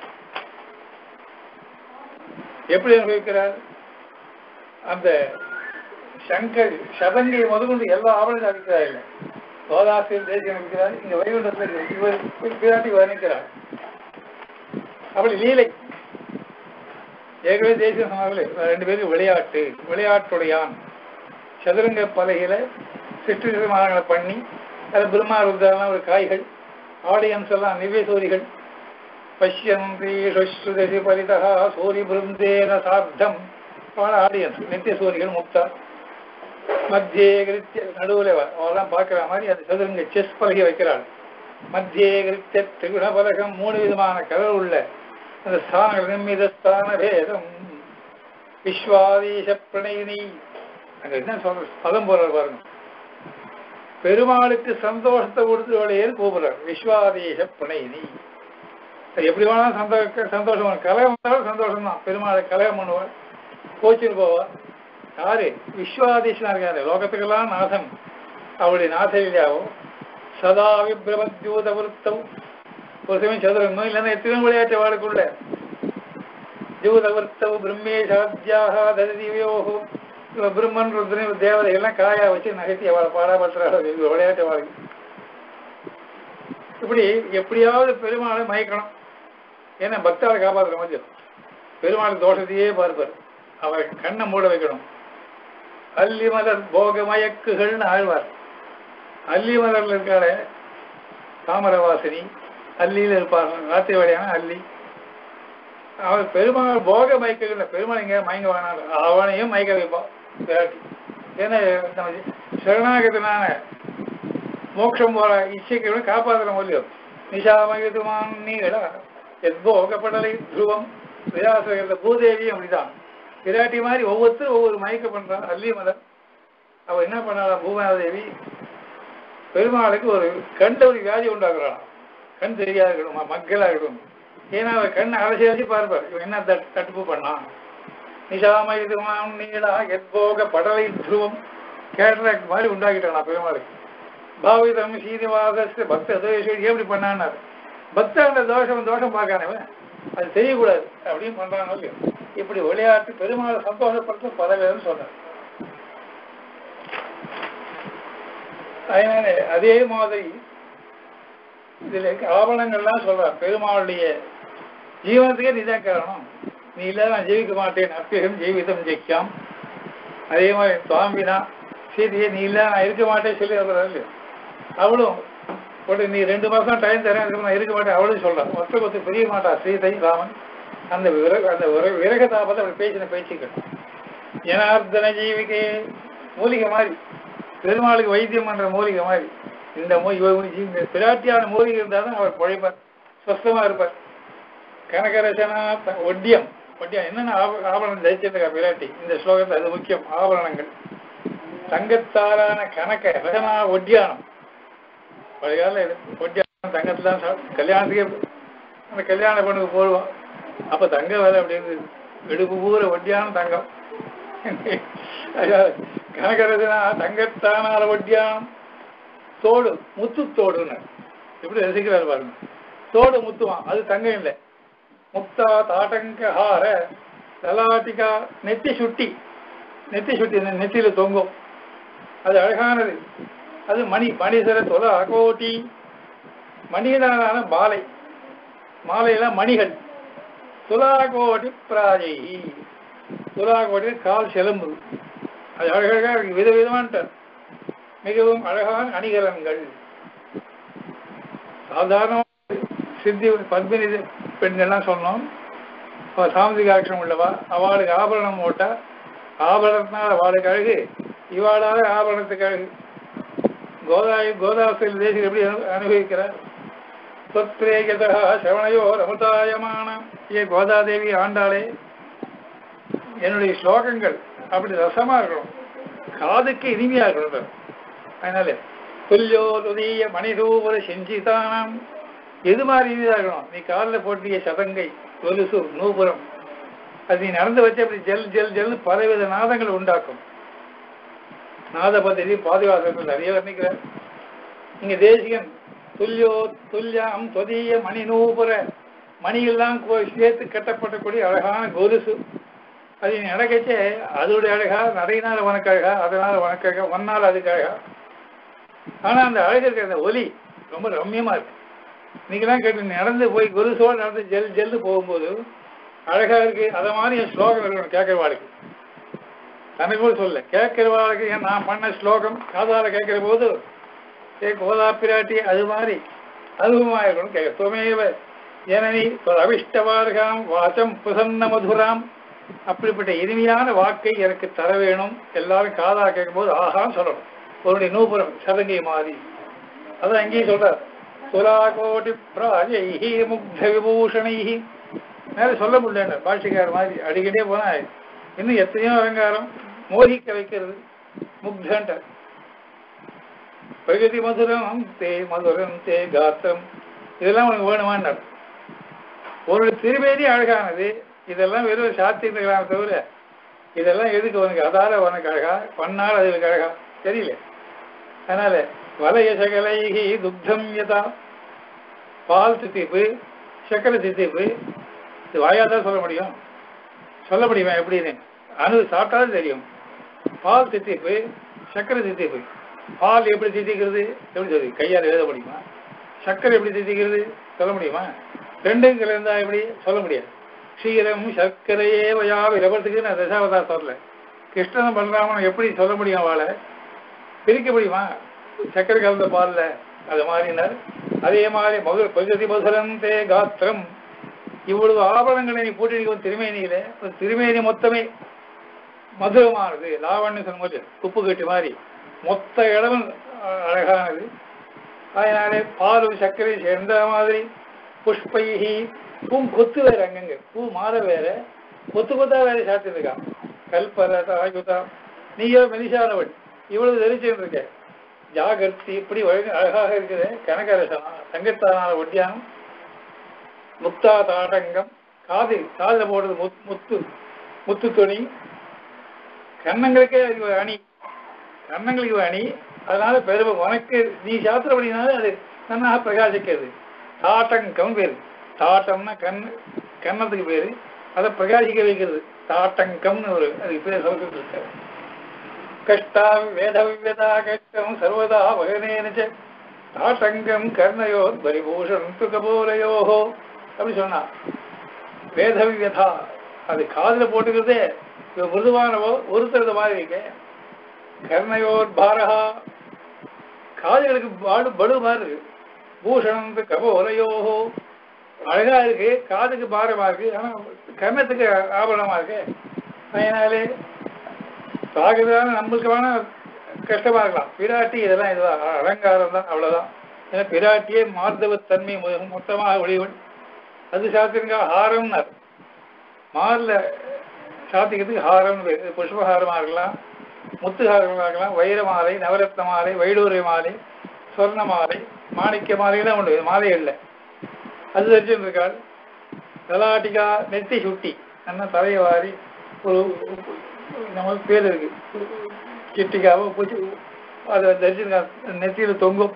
எப்படி அனுபவிக்கிறார் அந்த சங்கர் சதங்கை முதற்கொண்டு எல்லா ஆவணம் இருக்கிறார் இல்லை சோதாசிரியர் தேசியம் இருக்கிறார் இங்க வைகுண்டத்தில் இவர் பிராட்டி வர்ணிக்கிறார் அப்படி லீலை ஏற்கனவே தேசியம் சொன்னார்களே ரெண்டு பேரும் விளையாட்டு விளையாட்டுடையான் சதுரங்க பலகையில சிற்றிருமானங்களை பண்ணி அது பிரம்மா ருத்ரெல்லாம் ஒரு காய்கள் ஆடியன்ஸ் எல்லாம் நிவேசோரிகள் பஷ்யந்தி ஸ்ருதசி பரிதா சூரி பிருந்தேன சார்த்தம் ஆடியன்ஸ் நித்திய சூரிகள் முக்தா மத்தியே கிருத்திய நடுவில் அவெல்லாம் பார்க்குற மாதிரி அந்த சதுரங்க செஸ் பலகை வைக்கிறாள் மத்தியே கிருத்திய திரிகுண பலகம் மூணு விதமான கலர் உள்ள அந்த ஸ்தானங்கள் நிம்மித ஸ்தான பேதம் விஸ்வாதீச பிரணயினி அங்க என்ன சொல்ற பதம் போற பாருங்க பெருமாளுக்கு சந்தோஷத்தை கொடுத்தவளையேன்னு கூப்பிடுறார் விஸ்வாதீச பிரணயினி அது எப்படி வேணாலும் சந்தோஷ சந்தோஷம் கலகம் வந்தாலும் சந்தோஷம் தான் பெருமாளை கலகம் பண்ணுவார் கோச்சிட்டு போவார் யாரு விஸ்வாதீசனா இருக்காரு லோகத்துக்கெல்லாம் நாசம் அவருடைய நாசலியாவோ சதா விப்ரமத்யூத விருத்தம் ஒரு சமயம் சதுரங்கம் இல்லைன்னா எத்தனை விளையாட்டு வாழக்குள்ள ஜூத விருத்தம் பிரம்மேஷாத்யாக ததியோகோ பிரம்மன் ருத்ரன் தேவதைகள்லாம் காயா வச்சு நகைத்தி அவளை பாடாபடுத்துறாள் விளையாட்டு வாழ்க்கை இப்படி எப்படியாவது பெருமாளை மயக்கணும் ஏன்னா பக்தாவை காப்பாற்றுற மாதிரி பெருமாள் தோஷத்தையே பார்ப்பார் அவர் கண்ணை மூட வைக்கணும் அல்லி மலர் போக மயக்குகள்னு ஆழ்வார் அல்லி மலர்ல இருக்காரு தாமரவாசினி அல்லியில இருப்பார்கள் ராத்திரி வழியான அல்லி அவர் பெருமாள் போக மயக்குகள் பெருமாள் இங்க மயங்க வேணாம் அவனையும் மயக்க வைப்பான் விராட்டி ஏன்னா நம்ம சரணாகத்தினான மோட்சம் போற இச்சைக்கு காப்பாற்றுற முடியும் நிஷாமயுதுமான் நீங்களா எத்போகப்படலை துருவம் விராசகத்த பூதேவியும் அப்படிதான் விராட்டி மாதிரி ஒவ்வொருத்தரும் ஒவ்வொரு மயக்க பண்றான் அல்லி மலர் அவ என்ன பண்ணாளா பூமாதேவி பெருமாளுக்கு ஒரு கண்ட ஒரு வியாதி உண்டாக்குறான் கண் தெரியாத இருக்கணும் மக்களா இருக்கணும் ஏன்னா அவர் கண்ணை அலசி அலசி பார்ப்பார் இவன் என்ன தட் தட்டுப்பு பண்ணான் நிஷாமயுதுமான் நீளா எத்போக படலை துருவம் கேட்ராக்ட் மாதிரி உண்டாக்கிட்டான் பெருமாளுக்கு பாவிதம் சீனிவாச பக்த தோஷம் எப்படி பண்ணான்னாரு பக்தர்கள தோஷம் தோஷம் பார்க்கானவன் அது தெரியக்கூடாது அப்படின்னு பண்றானோ இல்லையோ இப்படி விளையாட்டு பெருமாளை சந்தோஷப்படுத்த பதவின்னு சொன்னார் அதனால அதே மாதிரி இதுல இருக்க ஆவணங்கள்லாம் சொல்றான் பெருமாளுடைய ஜீவனத்துக்கே நீதான் காரணம் நீ இல்ல நான் ஜீவிக்க மாட்டேன் அப்பியம் ஜீவிதம் ஜெயிக்காம் அதே மாதிரி சுவாமினா சீதையே நீ இல்ல நான் இருக்க மாட்டேன் சொல்லி சொல்றாரு இல்லையோ அவளும் போட்டு நீ ரெண்டு மாசம் டைம் தரேன் அதுக்கு நான் இருக்க மாட்டேன் அவளும் சொல்றான் ஒருத்தர் ஒருத்தர் பிரிய மாட்டா சீதை ராமன் அந்த விரக அந்த விர- விரக தாபத்தை அப்படி பேசின பேச்சுக்கள் ஜனார்தன ஜீவிகை மூலிகை மாதிரி பெருமாளுக்கு வைத்தியம் பண்ற மூலிகை மாதிரி இந்த மூ- இவ- இவ- இந்த பிராட்டியான மூலிகை இருந்தால் தான் அவர் பழைப்பார் சொஸ்தமா இருப்பார் கனகரசனா த- ஒட்டியம் ஒட்டியம் என்னென்ன ஆப- ஆபரணம் தரிச்சிருக்கா பிராட்டி இந்த ஸ்லோகத்தில் அது முக்கியம் ஆபரணங்கள் தங்கத்தாலான கணக்க ரசனா ஒட்டியானம் பழைய காலம் இது ஒட்டியானம் தங்கத்துல தான் சாப்~ கல்யாணத்துக்கே அந்த கல்யாண பொண்ணுக்கு போடுவோம் அப்ப தங்க வேலை அப்படி இருந்தது வெடுப்பு பூர ஒட்டியானம் தங்கம் கனகரசனா தங்கத்தானால ஒட்டியானம் தோடு முத்து தோடுன்னு எப்படி ரசிக்கிறார் பாருங்க தோடு முத்துவான் அது தங்கம் இல்லை முக்தா தாட்டங்க ஹார லலாட்டிகா நெத்தி சுட்டி நெத்தி சுட்டி இந்த நெத்தியில தொங்கும் அது அழகானது அது மணி மணிசர தொல அகோட்டி மணிகளான மாலை மாலையெல்லாம் மணிகள் துலாகோடி பிராஜை துலாகோடி கால் சிலம்பு அது அழகழகா இருக்கு விதவிதமான மிகவும் அழகான அணிகலன்கள் சாதாரண சித்தி பத்மினி பெண்கள்லாம் சொன்னோம் அவ சாமுதிக ஆட்சம் உள்ளவா அவளுக்கு ஆபரணம் போட்டா ஆபரணத்தினால அவளுக்கு அழகு இவாளால ஆபரணத்துக்கு அழகு கோதாய் கோதாசில் தேசிகள் எப்படி அனு- அனுபவிக்கிறார் தொத்ரேகதா சவணையோ ரமுதாயமான ஏ கோதாதேவி ஆண்டாளே என்னுடைய ஸ்லோகங்கள் அப்படி ரசமா இருக்கணும் காதுக்கு இனிமையா இருக்கணும் அதனால துல்லியோ துதிய மணிதூபுர செஞ்சிதானாம் எது மாதிரி இனிமையா இருக்கணும் நீ காலில் போட்டிய சதங்கை கொலுசு நூபுரம் அது நீ நடந்து வச்சு அப்படி ஜெல் ஜெல் ஜெல் பலவித நாதங்கள் உண்டாக்கும் நாத பദ്ധதி பாதுகாப்பு நிறைய வர்ணிக்கிறார் இங்க தேசிகன் துல்லியோ துல்லியம் தொதிய மணி நூபுர மணியெல்லாம் கோ- சேர்த்து கட்டப்பட்டக்கூடிய அழகான கொலுசு அது நீ நடக்கச்சே அதோடைய அழகா நடையினால உனக்கு அழகா அதனால உனக்கு அழகா ஒன்னால் அதுக்கு அழகா ஆனா அந்த அழகு இருக்கிற அந்த ஒலி ரொம்ப ரம்யமா இருக்கு நீங்களாம் கேட்டு நடந்து போய் கொலுசோடு நடந்து ஜெல் ஜெல்லு போகும்போது அழகா இருக்கு அத மாதிரி என் ஸ்லோகம் இருக்கணும் கேட்கிறவாளுக்கு தனக்கு கூட சொல்ல கேட்கிறவாளுக்கு ஏன் நான் பண்ண ஸ்லோகம் காதால கேட்கிற போது ஏ கோதா பிராட்டி அது மாதிரி அனுபவமா இருக்கணும் கேட்க துவமேவ ஜனனி அவிஷ்டவார்காம் வாசம் பிரசன்ன மதுராம் அப்படிப்பட்ட இனிமையான வாக்கை எனக்கு தர வேணும் எல்லாரும் காதா கேட்கும் போது ஆஹான்னு சொல்லணும் உன்னுடைய நூபுரம் சதங்கை மாதிரி அதான் அங்கேயும் சொல்றார் சுராகோடி பிராஜைஹி முக்த விபூஷணைஹி மேல சொல்ல முடியல பாஷிக்கார் மாதிரி அடிக்கடியே போனா இன்னும் எத்தனையோ அலங்காரம் மோகிக்க வைக்கிறது முக்தன்ட்ட பிரகதி மதுரம் தே மதுரம் தே காத்தம் இதெல்லாம் உனக்கு வேணுமான்னார் ஒரு திருமேனி அழகானது இதெல்லாம் வெறும் சாத்தியங்களான தவிர இதெல்லாம் எதுக்கு உனக்கு அதால உனக்கு அழகா பண்ணால் அதுக்கு அழகா தெரியல அதனால வலய சகலைகி துக்தம் யதா பால் தித்திப்பு சக்கரை தித்திப்பு இது வாயாதான் சொல்ல முடியும் சொல்ல முடியுமா எப்படின்னு அணு சாப்பிட்டாலும் தெரியும் பால் தித்திப்பு சக்கரை தித்திப்பு பால் எப்படி தித்திக்கிறது எப்படி சொல்லி கையால் எழுத முடியுமா சக்கரை எப்படி தித்திக்கிறது சொல்ல முடியுமா ரெண்டும் கலந்தா எப்படி சொல்ல முடியாது க்ஷீரம் சர்க்கரையே வயா விலபத்துக்கு நான் தசாவதா சொல்லல கிருஷ்ணன் பலராமன் எப்படி சொல்ல முடியும் அவளை பிரிக்க முடியுமா சக்கரை கலந்த பால்ல அது மாதிரினார் அதே மாதிரி மகள் பகுதி மதுரம் தே காத்திரம் இவ்வளவு ஆபரணங்களை நீ போட்டிருக்கும் திருமேனியில ஒரு திருமேனி மொத்தமே மதுரமானது லாவண்யம் சொல்லும்போது உப்பு கட்டு மாதிரி மொத்த இடமும் அஹ், அழகானது அதனாலே பாலும் சர்க்கரை சேர்ந்த மாதிரி புஷ்பைஹி பூ கொத்து வேற அங்கங்க பூ மாலை வேற கொத்து கொத்தா வேற சாத்திருக்கான் கல்பரதா யுதா நீயோ மெலிசானவன் இவ்வளவு தெரிச்சுட்டு இருக்க ஜாகர்த்தி இப்படி வழங்க அழகாக இருக்குது கனகரசனா தங்கத்தானான ஒட்டியானம் முக்தா தாடங்கம் காது காதுல போடுறது முத்- முத்து முத்து துணி கன்னங்களுக்கே அது ஒரு அணி கன்னங்களுக்கு ஒரு அணி அதனால பெருமை உனக்கு நீ சாத்திரப்படினால அது நன்னாக பிரகாசிக்கிறது தாட்டங்கம் பேரு தாட்டம்னா கண் கன்னத்துக்கு பேரு அதை பிரகாசிக்க வைக்கிறது தாட்டங்கம்னு ஒரு அதுக்கு பேர் சொல்லிட்டு இருக்காரு கஷ்டா வேத விவேதா கஷ்டம் சர்வதா வகனேனச்ச தாட்டங்கம் கர்ணயோ பரிபூஷணம் துகபோரையோஹோ அப்படி சொன்னா வேத விவேதா அது காதுல போட்டுக்கிறதே இது மிருதுவானவோ ஒருத்தரது மாதிரி இருக்கு கர்ணயோர் பாரஹா காதுகளுக்கு பாடு படு மாதிரி இருக்கு பூஷணம் கபோரையோஹோ அழகா இருக்கு காதுக்கு பாரமா இருக்கு ஆனா கர்ணத்துக்கு ஆபரணமா இருக்கு அதனாலே பார்க்கறதான நம்மளுக்கு வேணா கஷ்டமா இருக்கலாம் பிராட்டி இதெல்லாம் இதுதான் அ- அலங்காரம் தான் அவ்வளவுதான் ஏன்னா பிராட்டியே மார்தவத்தன்மை மு- மொத்தமாக ஒளிவன் அது சாத்திருங்க ஹாரம்னார் மார்ல சாத்திக்கிறதுக்கு ஹாரம்னு பேர் இது புஷ்பஹாரமா இருக்கலாம் முத்து ஹாரமா இருக்கலாம் வைர மாலை நவரத்ன மாலை வைடூரிய மாலை சொர்ண மாலை மாணிக்க மாலையெல்லாம் உண்டு இது மாலை இல்லை அது தரிச்சுட்டு இருக்காள் தலாட்டிகா நெத்தி சுட்டி நல்லா தலையை வாரி ஒரு நமக்கு பேர் இருக்கு கிட்டிக்காவோ பூச்சி அதை தரிச்சிருக்கா நெத்தியில தொங்கும்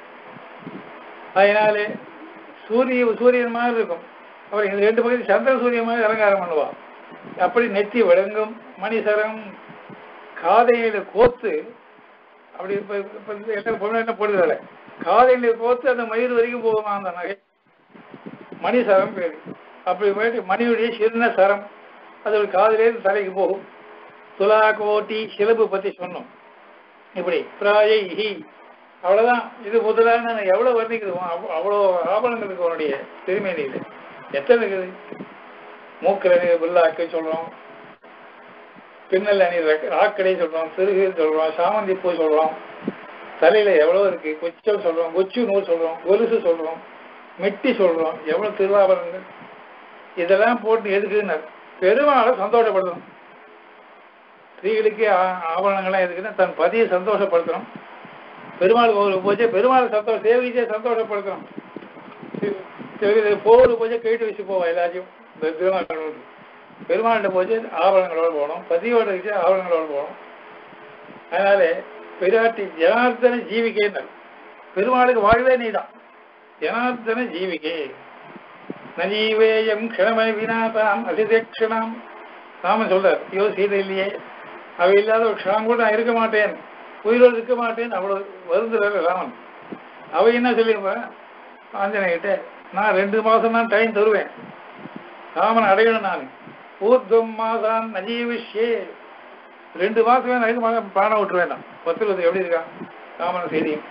அதனாலே சூரிய சூரியன் மாதிரி இருக்கும் அப்புறம் இந்த ரெண்டு பகுதி சந்திர சூரியன் மாதிரி அலங்காரம் பண்ணுவா அப்படி நெத்தி விளங்கும் மணிசரம் காதையில கோத்து அப்படி இப்ப இப்ப இந்த என்ன பொண்ணு என்ன போடுதல காதையில கோத்து அந்த மயிர் வரைக்கும் போகுமா அந்த நகை மணி சரம் பேரு அப்படி போயிட்டு மணியுடைய சின்ன சரம் அது ஒரு காதிலேருந்து தலைக்கு போகும் துலா கோட்டி சிலம்பு பத்தி சொன்னோம் இப்படி பிராயி அவ்வளவுதான் இது முதலான எவ்வளவு வர்ணிக்குது அவ்- அவ்வளோ ஆபரணங்கள் இருக்கு அவனுடைய திருமேனியில எத்தனை இருக்குது மூக்கில் அணி புல்லாக்கை சொல்றோம் பின்னல் அணி ரக்க- ராக்கடை சொல்றோம் திருகு சொல்றோம் சாமந்தி பூ சொல்றோம் தலையில எவ்வளவு இருக்கு கொச்சல் சொல்றோம் கொச்சு நூல் சொல்றோம் கொலுசு சொல்றோம் மெட்டி சொல்றோம் எவ்வளவு திருவாபரணங்கள் இதெல்லாம் போட்டு எதுக்குன்னு பெருமாளை சந்தோஷப்படணும் ஸ்திரீகளுக்கே ஆ- ஆபரணங்கள்லாம் எதுக்குன்னா தன் பதியை சந்தோஷப்படுத்தணும் பெருமாள் கோவிலுக்கு போச்சு பெருமாள் சந்தோஷம் சேவிச்சே சந்தோஷப்படுத்தணும் கோவிலுக்கு போச்சு கேட்டு வச்சு போவோம் எல்லாத்தையும் இந்த திருமணம் கடவுளுக்கு. பெருமாள்கிட்ட போச்சு ஆபரணங்களோட போகணும் பதியோட வச்சு ஆபரணங்களோட போகணும் அதனால பெருமாட்டி ஜனார்த்தன ஜீவிக்கைன்னு பெருமாளுக்கு வாழ்வே நீதான் ஜனார்த்தன ஜீவிகை நஜீவேயம் க்ஷணமணி வினாதாம் அதிதேக்ஷணாம் ராம சொல்றார் ஐயோ சீதை இல்லையே அவ இல்லாத ஒரு க்ஷணம் கூட நான் இருக்க மாட்டேன் உயிரோடு இருக்க மாட்டேன் அவ்வளவு வருந்துறாரு ராமன் அவ என்ன சொல்லியிருப்பா ஆஞ்சநேயிட்ட நான் ரெண்டு மாசம் தான் டைம் தருவேன் ராமன் அடையணும் நான் ஊர்துவம் மாதான் நஜீவிஷ்யே ரெண்டு மாசமே நான் ஐந்து மாதம் பிராணம் விட்டுருவேன் நான் பத்திரத்து எப்படி இருக்கான் ராமன் செய்தியும்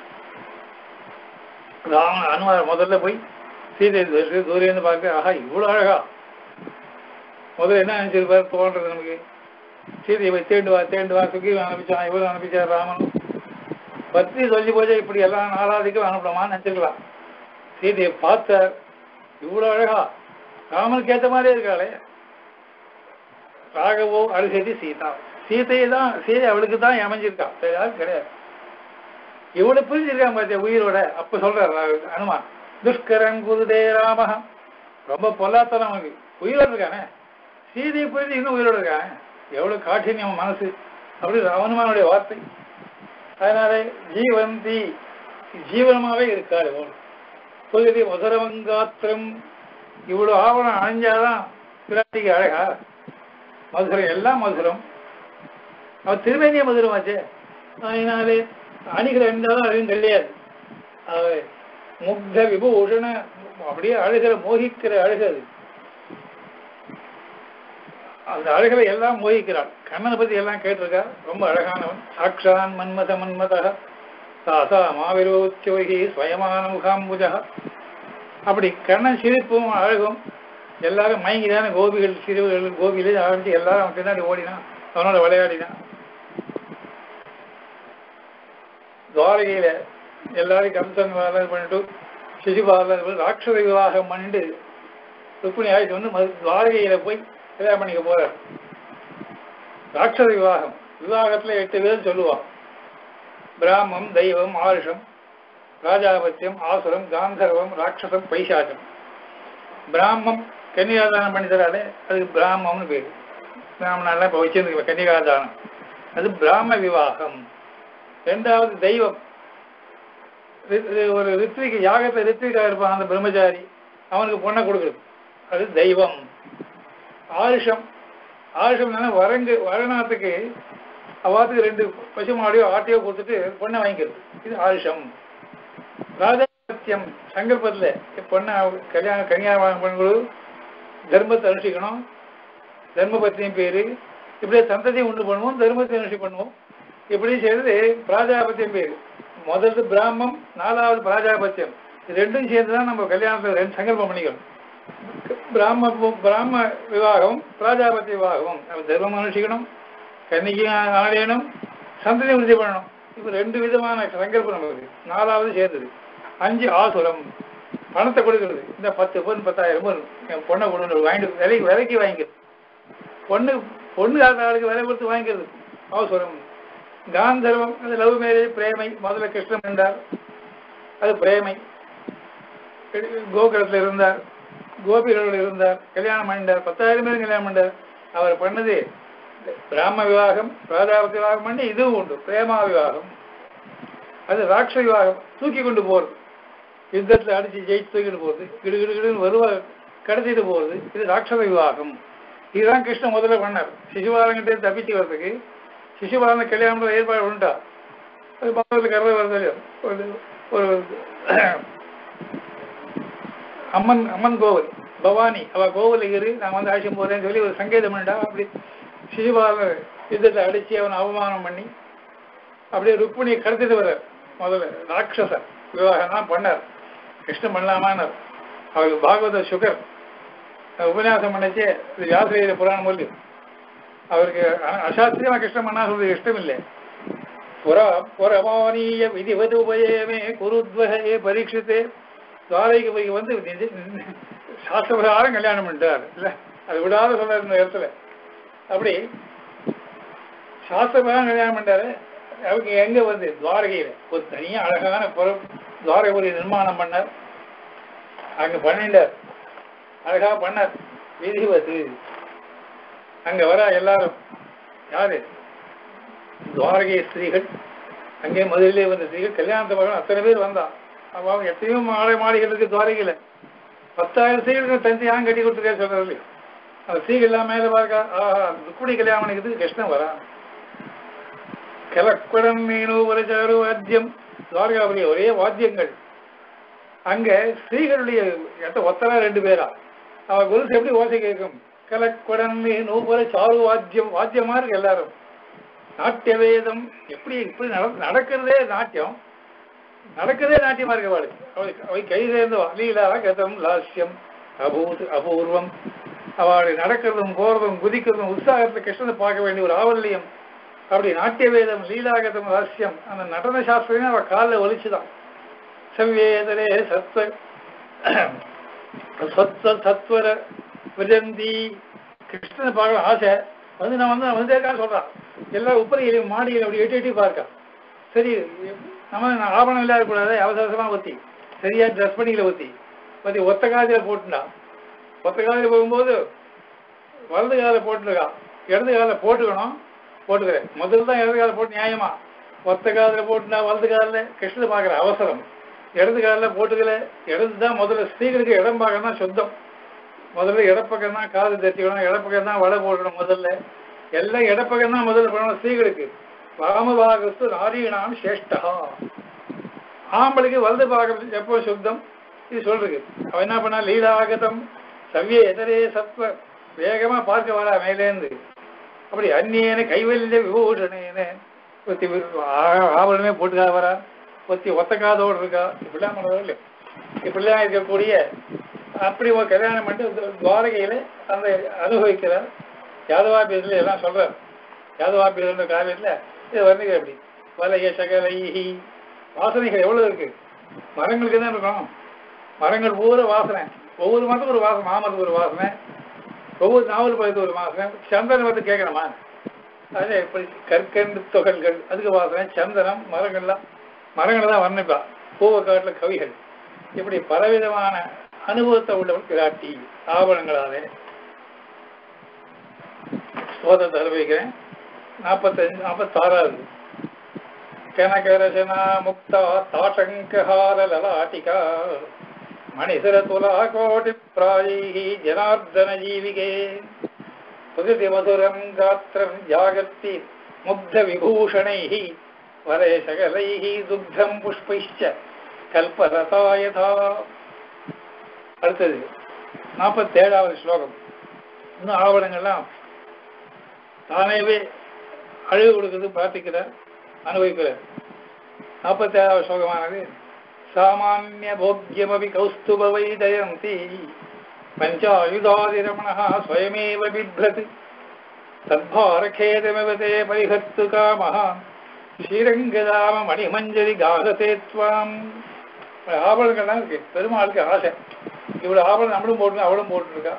ராமன் அனுமார் முதல்ல போய் சீதை தூரேந்து பார்க்க ஆஹா இவ்வளவு அழகா முதல்ல என்ன நினைச்சிருப்பாரு தோன்றது நமக்கு சீதையை போய் தேண்டு வா தேண்டு வா சுகி அனுப்பிச்சான் இவ்வளவு அனுப்பிச்சார் ராமன் பத்தி சொல்லி போச்சா இப்படி எல்லாம் நாலாவதுக்கு அனுப்பலாமான்னு நினைச்சிருக்கலாம் சீதையை பார்த்தார் இவ்வளவு அழகா ராமனுக்கு ஏத்த மாதிரியே இருக்காளே ராகவோ அருகதி சீதா சீதையை தான் சீதை அவளுக்கு தான் அமைஞ்சிருக்கா வேற யாரும் கிடையாது இவ்வளவு புரிஞ்சிருக்கான் பாத்தியா உயிரோட அப்ப சொல்றாரு ரா- அனுமான் துஷ்கரன் குருதே ராம ரொம்ப பொல்லாத்தனம் அவனுக்கு உயிரோட இருக்கானே சீதையை புரிஞ்சு இன்னும் உயிரோட இருக்கானே எவ்வளவு காঠিன்யம் மனசு அப்படி அனுமானுடைய வார்த்தை அதனால ஜீவந்தி ஜீவனமாவே இருக்காரு அவன் புதிரி மதுரவங்காத்திரம் இவ்வளவு ஆவணம் அணைஞ்சாதான் பிராட்டிக்கு அழகா மதுரம் எல்லாம் மதுரம் அவன் திருவேணிய மதுரமாச்சே அதனாலே அணிகள் இருந்தாலும் அதுவும் கிடையாது அவ முக்த விபூஷண அப்படியே அழுகிற மோகிக்கிற அழகு அது அந்த அழகளை எல்லாம் மோகிக்கிறான் கண்ணனை பத்தி எல்லாம் கேட்டிருக்கா ரொம்ப அழகானவன் சாக்ஷான் மன்மத மன்மத சாசா மாவிரோச்சோகி ஸ்வயமான முகாம்புஜா அப்படி கண்ணன் சிரிப்பும் அழகும் எல்லாரும் மயங்கிதான கோபிகள் சிறுவர்கள் கோபியிலே ஆரம்பிச்சு எல்லாரும் அவன் பின்னாடி ஓடினான் அவனோட விளையாடினான் துவாரகையில எல்லாரும் கம்சன் வேலை பண்ணிட்டு சிசுபாலன் ராட்சத விவாகம் பண்ணிட்டு ருக்மிணி ஆயிட்டு வந்து மறு- துவாரகையில போய் கல்யாணம் பண்ணிக்க போறார் ராட்சத விவாகம் விவாகத்துல எட்டு பேர் சொல்லுவான் பிராமம் தெய்வம் ஆருஷம் ராஜாபத்தியம் ஆசுரம் காந்தர்வம் ராட்சசம் பைசாச்சம் பிராமம் கன்னிகாதானம் பண்ணி தராலே அதுக்கு பிராமம்னு பேரு பிராமணெல்லாம் இப்போ வச்சிருந்துருக்க கன்னிகாதானம் அது பிராம விவாகம் ரெண்டாவது தெய்வம் ரி- ரி- ஒரு ரித்விக்கு யாகத்தை ரித்விகா இருப்பான் அந்த பிரம்மச்சாரி அவனுக்கு பொண்ணை கொடுக்குறது அது தெய்வம் ஆயுஷம் ஆயுஷம் வரங்கு வரநாத்துக்கு அவாத்துக்கு ரெண்டு பசு மாடியோ ஆட்டையோ கொடுத்துட்டு பொண்ணை வாங்கிக்கிறது இது ஆயுஷம் ராஜாபத்தியம் சங்கல்பத்தில் பொண்ணை கல்யாணம் கன்னியாகுமரி பெண்கள் தர்மத்தை அனுஷ்டிக்கணும் தர்மபத்தியும் பேரு இப்படியே சந்ததியை உண்டு பண்ணுவோம் தர்மத்தை அனுஷ்டி பண்ணுவோம் இப்படி செய்யறது பிராஜாபத்தியம் பேரு முதல்ல பிராமம் நாலாவது பிராஜாபத்தியம் இது ரெண்டும் சேர்ந்து தான் நம்ம கல்யாணத்தை ரெண்டு சங்கல்பம் பண்ணிக்கணும் பிராம பிராம விவாகம் பிராஜாபத்தி விவாகம் நம்ம தர்மம் அனுஷ்டிக்கணும் கன்னிக்கு ஆடையணும் சந்ததி உறுதி பண்ணணும் இப்போ ரெண்டு விதமான சங்கல்பம் நமக்கு நாலாவது சேர்ந்தது அஞ்சு ஆசுரம் பணத்தை கொடுக்கிறது இந்த பத்து பொன் பத்தாயிரம் பொன் என் பொண்ணை கொண்டு வாங்கிட்டு விலைக்கு விலைக்கு வாங்கிக்கிறது பொண்ணு பொண்ணு ஆளுக்கு விலை கொடுத்து வாங்கிக்கிறது அவசரம் காந்தர்வம் அது லவ் மேரேஜ் பிரேமை முதல்ல கிருஷ்ணன் என்றார் அது பிரேமை கோகுலத்தில் இருந்தார் கோபிகளோடு இருந்தார் கல்யாணம் பண்ணிட்டார் பத்தாயிரம் பேர் கல்யாணம் பண்ணார் அவர் பண்ணது பிராம விவாகம் பிராதாபத்தி விவாகம் பண்ணி இதுவும் உண்டு பிரேமா விவாகம் அது ராட்ச விவாகம் தூக்கி கொண்டு போறது யுத்தத்தில் அடிச்சு ஜெயிச்சு தூக்கிட்டு போறது கிடு கிடு கிடுன்னு வருவா கடத்திட்டு போறது இது ராட்சத விவாகம் இதுதான் கிருஷ்ணன் முதல்ல பண்ணார் சிசுபாலங்கிட்டே தப்பிச்சு வர்றதுக்கு சிசுபாலனை கல்யாணம் ஏற்பாடு உண்டா அது பக்கத்தில் கருத வருது இல்லையோ ஒரு ஒரு அம்மன் அம்மன் கோவில் பவானி அவ கோவில் ஏறி நான் வந்து ஆட்சி போறேன்னு சொல்லி ஒரு சங்கேதம் பண்ணிட்டா அப்படி சிசுபாலன் யுத்தத்தை அடிச்சு அவனை அவமானம் பண்ணி அப்படியே ருக்மிணியை கடத்திட்டு வர்றார் முதல்ல ராட்சசர் விவாகம் தான் பண்ணார் கிருஷ்ணன் பண்ணலாமான்னார் அவருக்கு பாகவத சுகர் உபன்யாசம் பண்ணிச்சு இது வியாசரீர புராணம் சொல்லி அவருக்கு அ- அசாஸ்திரியமா கிருஷ்ணன் பண்ணா சொல்றது இஷ்டம் இல்லை புற புறமானீய விதிவது உபயமே குருத்வகே பரீட்சித்தே துவாரைக்கு போய் வந்து நிஜ- சாஸ்திர பிரகாரம் கல்யாணம் பண்ணிட்டார் இல்ல அது விடாத சொல்றாரு இந்த இடத்துல அப்படி சாஸ்திரமாக கல்யாணம் பண்ணாரு அவங்க எங்க வந்து துவாரகையில ஒரு தனியா அழகான புறம் துவாரகபுரி நிர்மாணம் பண்ணார் அங்க பண்ணிட்டார் அழகா பண்ணார் விதிவத்து அங்க வர எல்லாரும் யாரு துவாரகை ஸ்திரீகள் அங்கே மதுரையிலே வந்த ஸ்திரீகள் கல்யாணத்து மகன் அத்தனை பேர் வந்தா அப்ப அவங்க எத்தனையோ மாலை மாளிகள் இருக்கு துவாரகையில பத்தாயிரம் ஸ்திரீகளுக்கு தஞ்சையாக கட்டி கொடுத்துருக்கா சொல்றாரு இல்லையா அந்த ஸ்திரீகள்லாம் மேல பார்க்க ஆஹா ருக்குடி கல்யாணம் பண்ணிக்கிறதுக்கு கிருஷ்ணன் வரா கிழக்குடன் மீனு ஒரு சாரு வாத்தியம் துவாரகாபுரி ஒரே வாத்தியங்கள் அங்க ஸ்திரீகளுடைய எட்ட ஒத்தரா ரெண்டு பேரா அவ குருசு எப்படி ஓசை கேட்கும் கலக்குடன் மீனு ஒரு சாரு வாத்தியம் வாத்தியமா இருக்கு எல்லாரும் நாட்டிய வேதம் எப்படி இப்படி நட- நடக்கிறதே நாட்டியம் நடக்கிறதே நாட்டியமா இருக்கு அவளுக்கு அவளுக்கு அவை கை சேர்ந்த லீலா கதம் லாஸ்யம் அபூத் அபூர்வம் அவளுடைய நடக்கிறதும் போறதும் குதிக்கிறதும் உற்சாகத்தை கிருஷ்ணனை பார்க்க வேண்டிய ஒரு ஆவல்யம் அப்படி நாட்டிய வேதம் லீலாகதம் ரகசியம் அந்த நடன சாஸ்திரமே அவ காலில் ஒலிச்சுதான் சவ்வேதரே சத்வ சத்வ சத்வர விஜந்தி கிருஷ்ணனை பார்க்க ஆசை வந்து நான் வந்து வந்தே இருக்கா சொல்றான் எல்லா உப்பரையிலையும் மாடியில் அப்படி எட்டி எட்டி பார்க்கா சரி நம்ம நான் ஆபணம் இல்லாத கூடாது அவசரமா ஒத்தி சரியா ட்ரெஸ் பண்ணிக்கல ஒத்தி பத்தி ஒத்த காதில் போட்டுண்டா ஒத்த காதில் போகும்போது வலது காலில் போட்டுருக்கா இடது காலில் போட்டுக்கணும் போட்டுக்கிறேன் முதல்ல தான் இடது காலில் போட்டு நியாயமா ஒத்த காதில் போட்டுனா வலது காலில் கிருஷ்ணனை பார்க்குற அவசரம் இடது காலில் போட்டுக்கல இடது தான் முதல்ல ஸ்திரீகளுக்கு இடம் பார்க்கணும் தான் சுத்தம் முதல்ல இடப்பக்கம் தான் காது தட்டிக்கணும் இடப்பக்கம் தான் வடை போடணும் முதல்ல எல்லாம் இடப்பக்கம் தான் முதல்ல பண்ணணும் ஸ்திரீகளுக்கு வாமபாகஸ்து நாரீணாம் சேஷ்டா ஆம்பளுக்கு வலது பாகம் எப்போ சுத்தம் இது சொல்றது அவன் என்ன பண்ணா லீலாகதம் சவ்ய எதரே சத்வ வேகமா பார்க்க வரா மேலேந்து அப்படி அந்நியன கைவல்ய விபூஷணேன ஒத்தி ஆ- ஆபரணமே போட்டுக்கா வரா ஒத்தி ஒத்த காதோடு இருக்கா இப்படிலாம் பண்ணுறோம் இல்லையா இப்படிலாம் இருக்கக்கூடிய அப்படி ஒரு கல்யாணம் பண்ணிட்டு துவாரகையில அந்த அனுபவிக்கிறார் யாதவாபியத்தில் எல்லாம் சொல்றார் யாதவாபியன்ற காவியத்தில் இது வர்ணிக்கிற அப்படி வலைய சகலைஹி வாசனைகள் எவ்வளவு இருக்கு மரங்களுக்கு தான் இருக்கணும் மரங்கள் பூரா வாசனை ஒவ்வொரு மரத்துக்கும் ஒரு வாசனை மாமரத்துக்கு ஒரு வாசனை ஒவ்வொரு நாவல் பழத்துக்கு ஒரு வாசனை சந்தனம் வந்து கேட்கணுமா அதே இப்படி கற்கண்டு தொகல்கள் அதுக்கு வாசனை சந்தனம் மரங்கள்லாம் மரங்களை தான் வர்ணிப்பா பூவக்காட்டில் கவிகள் இப்படி பலவிதமான அனுபவத்தை உள்ளவள் பிராட்டி ஆவணங்களாலே ஸ்தோதத்தை அனுபவிக்கிறேன் நாற்பத்தஞ்சு நாற்பத்தாறாவது கனகரசனா முக்தா தாட்டங்கஹார லலாட்டிகா மணிசர துலா கோட்டி பிராயி ஜனார்தன ஜீவிகே பிரகிருதி மதுரம் காத்திரம் ஜாகத்தி முக்த விபூஷணைः வரே சகலைः துக்தம் புஷ்பைश्च கல்பரதா யதா அடுத்தது நாற்பத்தேழாவது ஸ்லோகம் இன்னும் ஆவணங்கள்லாம் தானேவே அழுகு கொடுக்கிறது பிரார்த்திக்கிறார் அனுபவிக்கிறார் நாற்பத்தேழாவது ஸ்லோகமானது சாமானிய போக்கியமபி கௌஸ்துப வைதயந்தி பஞ்சாயுதாதிரமணः ஸ்வயமேவ பிப்ரத் தத்பாரகேதமிவ தே பரிஹர்த்து காமः ஸ்ரீரங்கதாம மணிமஞ்சரி காததே துவாம் ஆபரணங்கள்லாம் இருக்கு பெருமாளுக்கு ஆசை இவ்வளவு ஆபரணம் நம்மளும் போட்டு அவளும் போட்டுருக்கா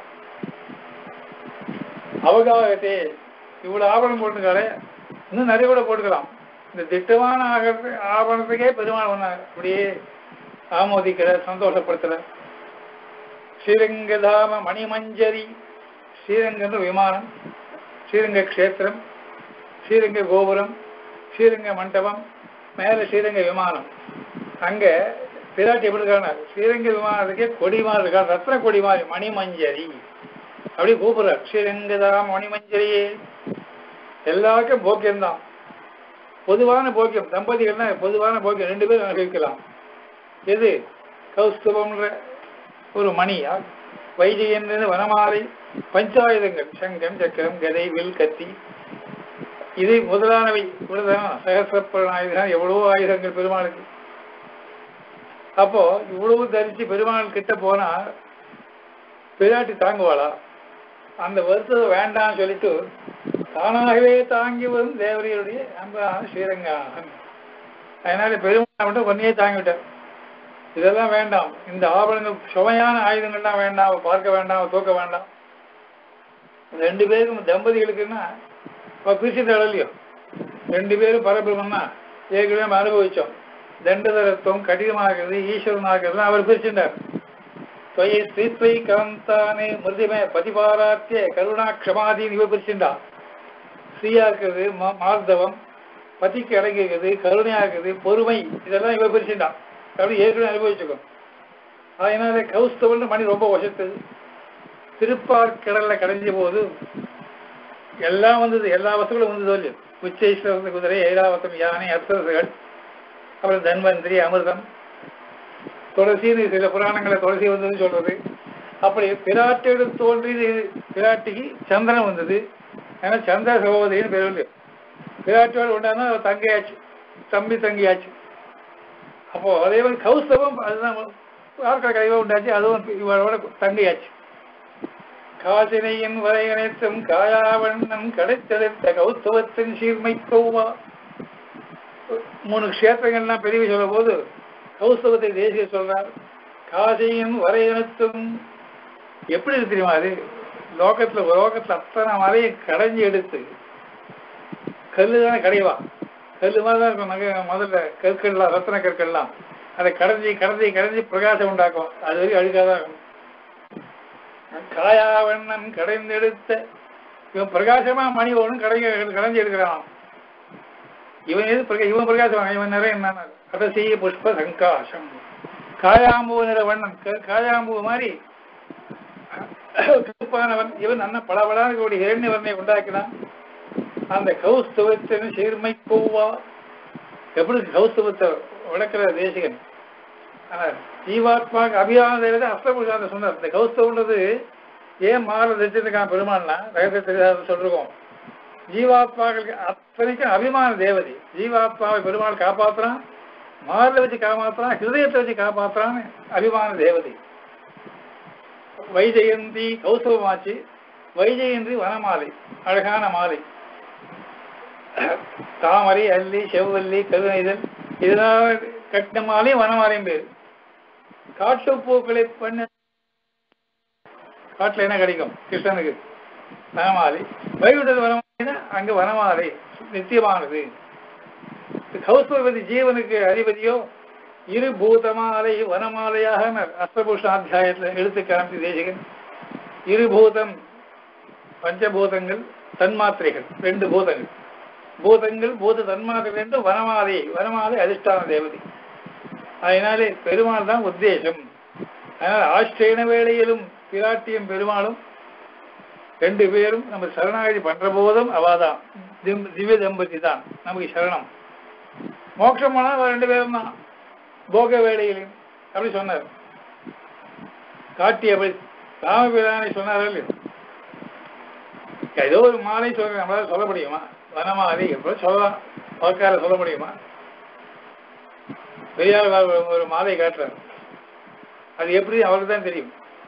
அவகாகத்தே இவ்வளவு ஆபரணம் போட்டுருக்காளே இன்னும் நிறைய கூட போட்டுக்கலாம் இந்த திட்டமான ஆகிறது ஆபரணத்துக்கே பெருமாள் ஒண்ணு அப்படியே ஆமோதிக்கிற சந்தோஷப்படுத்துற ஸ்ரீரங்கதாம மணிமஞ்சரி ஸ்ரீரங்கன்ற விமானம் ஸ்ரீரங்க க்ஷேத்திரம் ஸ்ரீரங்க கோபுரம் ஸ்ரீரங்க மண்டபம் மேல ஸ்ரீரங்க விமானம் அங்க பிராட்டி எப்படி இருக்காங்க ஸ்ரீரங்க விமானத்துக்கே கொடி மாதிரி இருக்கா ரத்ன கொடி மாதிரி மணிமஞ்சரி அப்படி கூப்பிடுறார் ஸ்ரீரங்கதாம் மணிமஞ்சரியே எல்லாருக்கும் போக்கியம்தான் பொதுவான போக்கியம் தம்பதிகள்னா பொதுவான போக்கியம் ரெண்டு பேரும் அனுபவிக்கலாம் எது கௌஸ்துபம்ன்ற ஒரு மணி வைஜயன் வனமாலை பஞ்சாயுதங்கள் சங்கம் சக்கரம் கதை வில் கத்தி இது முதலானவை இவ்வளவுதான் சகசிரப்பரன் ஆயுதம் எவ்வளவோ ஆயுதங்கள் பெருமாளுக்கு அப்போ இவ்வளவு தரிச்சு பெருமாள் கிட்ட போனா பிராட்டி தாங்குவாளா அந்த வருத்தத்தை வேண்டாம்னு சொல்லிட்டு தானாகவே தாங்கி வரும் தேவரையுடைய அன்பான ஸ்ரீரங்கானன் அதனால பெருமாள் மட்டும் ஒன்னையே தாங்கிவிட்டார் இதெல்லாம் வேண்டாம் இந்த ஆபரணங்கள் சுமையான ஆயுதங்கள்லாம் வேண்டாம் அவ பார்க்க வேண்டாம் அவ தூக்க வேண்டாம் ரெண்டு பேருக்கும் தம்பதிகளுக்குன்னா அவ பிரிச்சுட்டு இல்லையோ ரெண்டு பேரும் பரபிரமன்னா ஏற்கனவே நம்ம அனுபவிச்சோம் தண்டதரத்துவம் கடினமாகிறது ஈஸ்வரனாகிறது அவர் பிரிச்சுட்டார் தொயை ஸ்ரீத்வை கவந்தானே மிருதிமே பதிபாராத்திய கருணா க்ஷமாதீன் இவர் பிரிச்சுண்டா ஸ்ரீயா இருக்கிறது மா- மார்தவம் பதிக்கு அடங்கியிருக்குது கருணையா இருக்குது பொறுமை இதெல்லாம் இவ பிரிச்சுட்டான் அப்படி ஏற்கனவே அனுபவிச்சுக்கோ அதனால கௌஸ்தவன் மணி ரொம்ப வசத்தது திருப்பார்கடல்ல கடைஞ்ச போது எல்லாம் வந்தது எல்லா வசதிகளும் வந்தது இல்லையோ உச்சேஸ்வரத்து குதிரை ஐராவத்தம் யானை அப்சரசுகள் அப்புறம் தன்வந்திரி அமிர்தம் துளசின்னு சில புராணங்களை துளசி வந்ததுன்னு சொல்றது அப்படி பிராட்டியோடு தோன்றி பிராட்டிக்கு சந்திரன் வந்தது ஏன்னா சந்திர சகோதரின்னு பேர் இல்லையோ பிராட்டியோடு உண்டானா அவ தங்கையாச்சு தம்பி தங்கியாச்சு அப்போ அதே மாதிரி கௌஸ்தவம் அதுதான் ஆட்கள் கைவ உண்டாச்சு அதுவும் இவளோட தங்கையாச்சு காசினையின் வரையனைத்தும் காயாவண்ணன் கிடைத்தெடுத்த கௌஸ்தவத்தின் சீர்மை கௌவா மூணு க்ஷேத்திரங்கள்லாம் பெரிய சொல்ல போது கௌஸ்தவத்தை தேசிய சொல்றார் காசியின் வரையனைத்தும் எப்படி இருக்கு தெரியுமா அது லோகத்துல லோகத்துல அத்தனை மலையும் கடைஞ்சி எடுத்து கல்லு தானே கடைவா கல்லு மாதிரி தான் இருக்கும் நகை முதல்ல கற்கள்லாம் ரத்தன கற்கள்லாம் அதை கடைஞ்சி கடைஞ்சி கடைஞ்சி பிரகாசம் உண்டாக்கும் அது வரைக்கும் அழுக்காதான் இருக்கும் காயாவண்ணன் கடைந்தெடுத்த இவன் பிரகாசமா மணி ஒன்றும் கடை கடைஞ்சி எடுக்கிறான் இவன் எது பிரகா இவன் பிரகாசம் இவன் நிறைய என்ன கடைசி புஷ்ப சங்காசம் காயாம்பூ நிற வண்ணன் க- காயாம்பூ மாதிரி கருப்பானவன் இவன் அண்ணன் பளபளான கூடிய ஹிரண்யவர்ணை உண்டாக்கினான் அந்த கௌஸ்தவத்தின் சீர்மை பூவா எப்படி கௌஸ்தவத்தை விளக்குற தேசிகன் ஆனா ஜீவாத்மாக்கு அபியானதை அஷ்டபுஷாந்த சொன்னார் இந்த கௌஸ்தவன்றது ஏன் மாற தரிச்சிருக்கான் பெருமாள்னா ரகசிய தெரியாத சொல்லிருக்கோம் ஜீவாத்மாக்களுக்கு அத்தனைக்கும் அபிமான தேவதை ஜீவாத்மாவை பெருமாள் காப்பாத்துறான் மாரில் வச்சு காப்பாத்துறான் ஹிருதயத்தை வச்சு காப்பாத்துறான்னு அபிமான தேவதை வைஜெயந்தி கௌசவமாச்சு வைஜெயந்தி வனமாலை அழகான மாலை தாமரை அல்லி செவ்வல்லி கருணைதல் இதெல்லாம் கட்டின மாலையும் வனமாலையும் பேரு காட்டுப்பூக்களை பண்ண காட்டுல என்ன கிடைக்கும் கிருஷ்ணனுக்கு வனமாலை வைகுண்டது வனமாலைனா அங்க வனமாலை நித்தியமானது கௌஸ்வபதி ஜீவனுக்கு அதிபதியோ இரு பூதமாலை வனமாலையாக அஷ்டபூஷணாத்தியாயத்துல எடுத்து காமிச்சு தேசிகன் இருபூதம் பஞ்சபூதங்கள் தன்மாத்திரைகள் ரெண்டு பூதங்கள் பூதங்கள் பூத தன்மாத்திரை ரெண்டு வனமாலை வனமாலை அதிஷ்டான தேவதை அதனாலே பெருமாள் தான் உத்தேசம் அதனால் ஆஷ்டேன வேளையிலும் பிராட்டியும் பெருமாளும் ரெண்டு பேரும் நம்ம சரணாகதி பண்ற போதும் அவாதான் திம்- திவ்ய தம்பதி தான் நமக்கு சரணம் மோட்சம் போனா அவ ரெண்டு பேரும் தான் போக வேளையிலும் அப்படி சொன்னார் காட்டி அப்படி ராமபிரானை சொன்னார் இல்லையோ ஏதோ ஒரு மாலை சொல்ற நம்மளால சொல்ல முடியுமா வனமாலை எப்படி சொல்லலாம் வாக்கார சொல்ல முடியுமா பெரியார் ஒரு- ஒரு மாலை காட்டுறார் அது எப்படி அவருக்கு தான் தெரியும்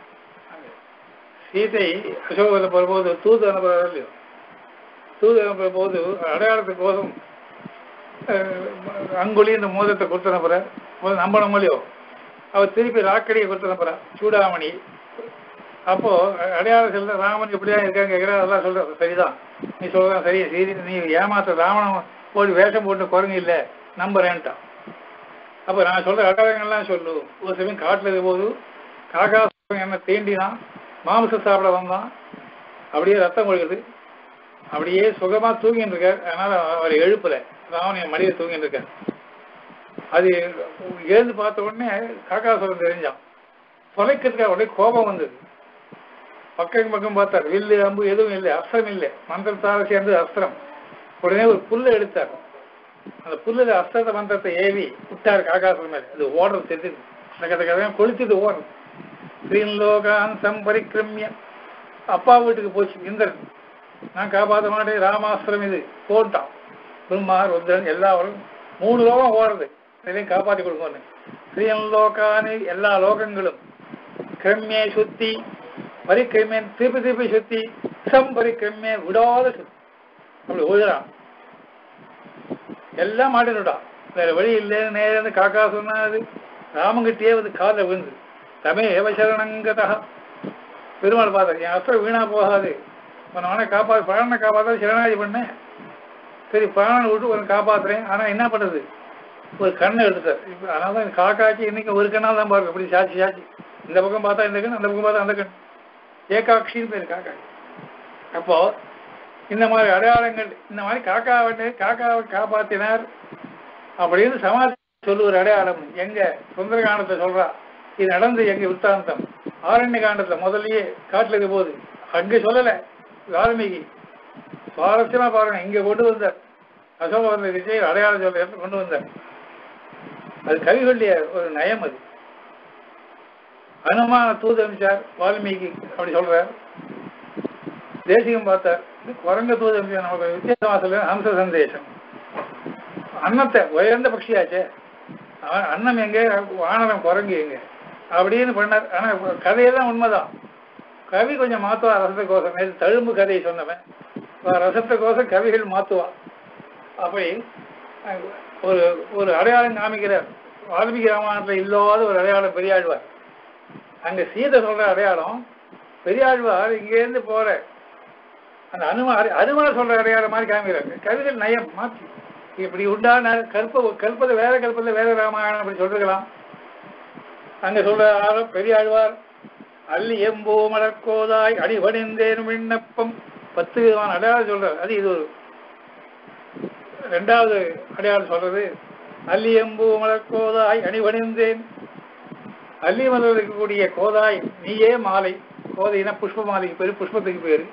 சீதை அசோகத்தில் போகும்போது தூது அனுப்புறாரு இல்லையோ தூது அனுப்புற போது அடையாளத்துக்கோசம் அஹ், அங்குலி இந்த மோதத்தை கொடுத்து அனுப்புற முதல்ல நம்பணும் இல்லையோ அவர் திருப்பி ராக்கடியை கொடுத்து அனுப்புறா சூடாமணி அப்போ அடையாள செல்ல ராமன் இப்படியா இருக்காங்க கேட்கிறா அதெல்லாம் சொல்ற சரிதான் நீ சொல்றதான் சரி சரி நீ ஏமாத்த ராவணன் போய் வேஷம் போட்டு குரங்கு இல்லை நம்புறேன்ட்டான் அப்ப நான் சொல்ற அடையாளங்கள்லாம் சொல்லு ஒரு சமயம் காட்டுல இருக்க போது காக்கா என்ன தீண்டினான் மாமிசம் சாப்பிட வந்தான் அப்படியே ரத்தம் கொடுக்குது அப்படியே சுகமா தூங்கிட்டு இருக்கார் அதனால அவர் எழுப்பல ராவன் என் மடியில் தூங்கிட்டு இருக்கார் அது எழுந்து பார்த்த உடனே காக்காசுரம் தெரிஞ்சான் தொலைக்கிறதுக்காக உடனே கோபம் வந்தது பக்கம் பக்கம் பார்த்தார் வில்லு அம்பு எதுவும் இல்லை அஸ்திரம் இல்லை மந்திரத்தால சேர்ந்து அஸ்திரம் உடனே ஒரு புல்லை எடுத்தார் அந்த புல்லுல அஸ்திரத்தை மந்திரத்தை ஏவி விட்டார் காக்காசுரம் மேல அது ஓடுறது தெரிஞ்சது கதை கதை கொளுத்துட்டு ஓடுறது ஸ்ரீலோகான் சம்பரிக்கிரமிய அப்பா வீட்டுக்கு போச்சு இந்திரன் நான் காப்பாற்ற மாட்டேன் ராமாஸ்திரம் இது போட்டான் பிரம்மா ருத்ரன் எல்லாரும் மூணு லோகம் ஓடுறது இதையும் காப்பாற்றி கொடுக்கணும் ஸ்ரீலோகானு எல்லா லோகங்களும் கிரமியை சுத்தி பரிக்கிரமிய திருப்பி திருப்பி சுத்தி சம்பரிக்கிரமிய விடாத சுத்தி அப்படி ஓடுறான் எல்லாம் மாட்டினுடா வேற வழி இல்லைன்னு நேரம் இருந்து காக்கா சொன்னாது ராமங்கிட்டே வந்து காலில் விழுந்து தமே ஏவ சரணங்கதா பெருமாள் பார்த்தார் என் அஸ்திரம் வீணா போகாது உன்னை வேணா காப்பா பழனை காப்பாற்ற சரணாதி பண்ணேன் சரி பிராணனை விட்டு ஒரு காப்பாத்துறேன் ஆனா என்ன பண்ணுறது ஒரு கண்ணை எடுத்துட்டார் இப்போ அதனால தான் காக்காச்சி இன்னைக்கு ஒரு கண்ணால் தான் பாருங்க இப்படி சாச்சி சாச்சி இந்த பக்கம் பார்த்தா இந்த கண் அந்த பக்கம் பார்த்தா அந்த கண் ஏகாட்சின்னு பேர் காக்காச்சி அப்போ இந்த மாதிரி அடையாளங்கள் இந்த மாதிரி காக்காவை காக்காவை காப்பாத்தினார் அப்படின்னு சமாதி சொல்லுவர் அடையாளம் எங்க சுந்தரகாண்டத்தை சொல்றா இது நடந்து எங்க வித்தாந்தம் ஆரண்ய காண்டத்துல முதல்லயே காட்டுல இருக்க போது அங்க சொல்லல வால்மீகி சுவாரஸ்யமா பாருங்க இங்க கொண்டு வந்தார் அசோகவந்த விஜய் அடையாளம் சொல்ற இடத்துல கொண்டு வந்தார் அது கவிகளுடைய ஒரு நயம் அது அனுமான தூது அனுப்பிச்சார் வால்மீகி அப்படி சொல்றார் தேசிகம் பார்த்தார் இது குரங்க தூது அனுப்பிச்சார் நமக்கு வித்தியாசமா சொல்ல ஹம்ச சந்தேசம் அன்னத்தை உயர்ந்த பட்சியாச்சே அவன் அன்னம் எங்க வானரம் குரங்கு எங்க அப்படின்னு பண்ணார் ஆனா கதையெல்லாம் உண்மைதான் கவி கொஞ்சம் மாத்துவா ரசத்தை கோசம் நேத்து தழும்பு கதையை சொன்னவன் இப்ப ரசத்தை கோசம் கவிகள் மாத்துவா அப்படி அஹ், ஒரு ஒரு அடையாளம் காமிக்கிறார் வால்மீகி ராமாயணத்துல இல்லாத ஒரு அடையாளம் பெரியாழ்வார் அங்க சீதை சொல்ற அடையாளம் பெரியாழ்வார் இங்க இருந்து போற அந்த அனுமா அனுமான சொல்ற அடையாளம் மாதிரி காமிக்கிறாங்க கவிகள் நயம் மாற்றி இப்படி உண்டான கற்ப கல்பதை வேற கல்பதை வேற ராமாயணம் அப்படி சொல்லிருக்கலாம் அங்க சொல்ற ஆளும் பெரியாழ்வார் அல்லி எம்போ மலர்கோதாய் அடிபணிந்தேன் விண்ணப்பம் பத்து விதமான அடையாளம் சொல்றார் அது இது ஒரு ரெண்டாவது அடையாளம் சொல்றது அல்லியம்பூ மலர்கோதாய் அணிவணிந்தேன் அல்லி மலர் இருக்கக்கூடிய கோதாய் நீயே மாலை கோதைனா புஷ்ப மாலைக்கு பேரு புஷ்பத்துக்கு பேரு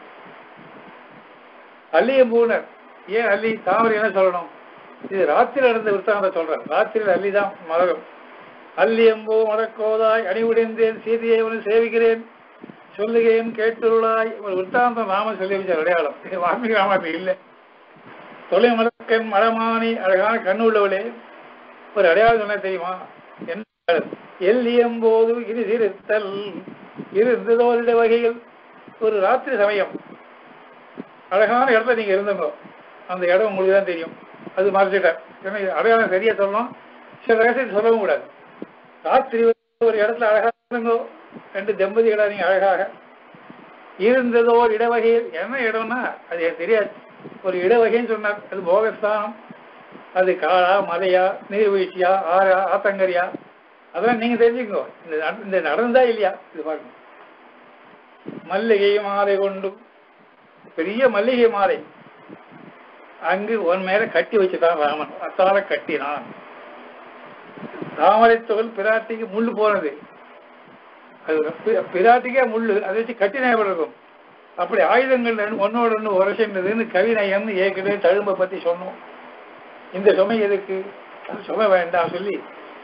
அல்லியம்பூனர் ஏன் அல்லி தாமரை என்ன சொல்லணும் இது ராத்திரி நடந்த விற்த்தாந்த சொல்றேன் ராத்திரியில் அல்லி தான் மலரும் அல்லியம்பூ மலர்கோதாய் அணிவுடைந்தேன் சீதையை உன்னை சேவிக்கிறேன் சொல்லுகிறேன் கேட்டுள்ளாய் ஒரு விற்த்தாந்தம் நாம சொல்லி வச்சார் அடையாளம் இது வால்மீகி ராமாயணம் இல்லை தொலை மலக்கன் மலமானி அழகான கண்ணு உள்ளவளே ஒரு அடையாளம் சொன்ன தெரியுமா என்ன எல்லியம் போது இது சிறுத்தல் இருந்ததோரிட வகையில் ஒரு ராத்திரி சமயம் அழகான இடத்துல நீங்க இருந்தங்க அந்த இடம் உங்களுக்கு தான் தெரியும் அது மறைச்சிட்டார் ஏன்னா இது அடையாளம் சரியா சொல்லணும் சில ரகசியம் சொல்லவும் கூடாது ராத்திரி ஒரு இடத்துல அழகா இருந்தங்கோ ரெண்டு தம்பதிகளா நீங்க அழகாக இருந்ததோ ஒரு இடவகையில் என்ன இடம்னா அது எனக்கு தெரியாது ஒரு இடவகைன்னு சொன்னார் அது போகஸ்தானம் அது காடா மலையா நீர்வீழ்ச்சியா ஆறா ஆத்தங்கரியா அதெல்லாம் நீங்க தெரிஞ்சுக்கோ இந்த நட- இந்த நடந்தா இல்லையா இது பாருங்க மல்லிகை மாலை கொண்டு பெரிய மல்லிகை மாலை அங்கு உன் மேல கட்டி வச்சுட்டான் ராமன் அத்தால கட்டினான் தாமரை தொகல் பிராட்டிக்கு முள்ளு போனது அது ஒரு பி- பிராட்டிக்கே முள்ளு அதை வச்சு கட்டி ஞாபகம் இருக்கும் அப்படி ஆயுதங்கள் ரெண்டு ஒன்னோட ஒன்று உரசின்றதுன்னு கவிநயம்னு ஏற்கனவே தழும்பை பத்தி சொன்னோம் இந்த சுமை எதுக்கு அந்த சுமை வேண்டாம் சொல்லி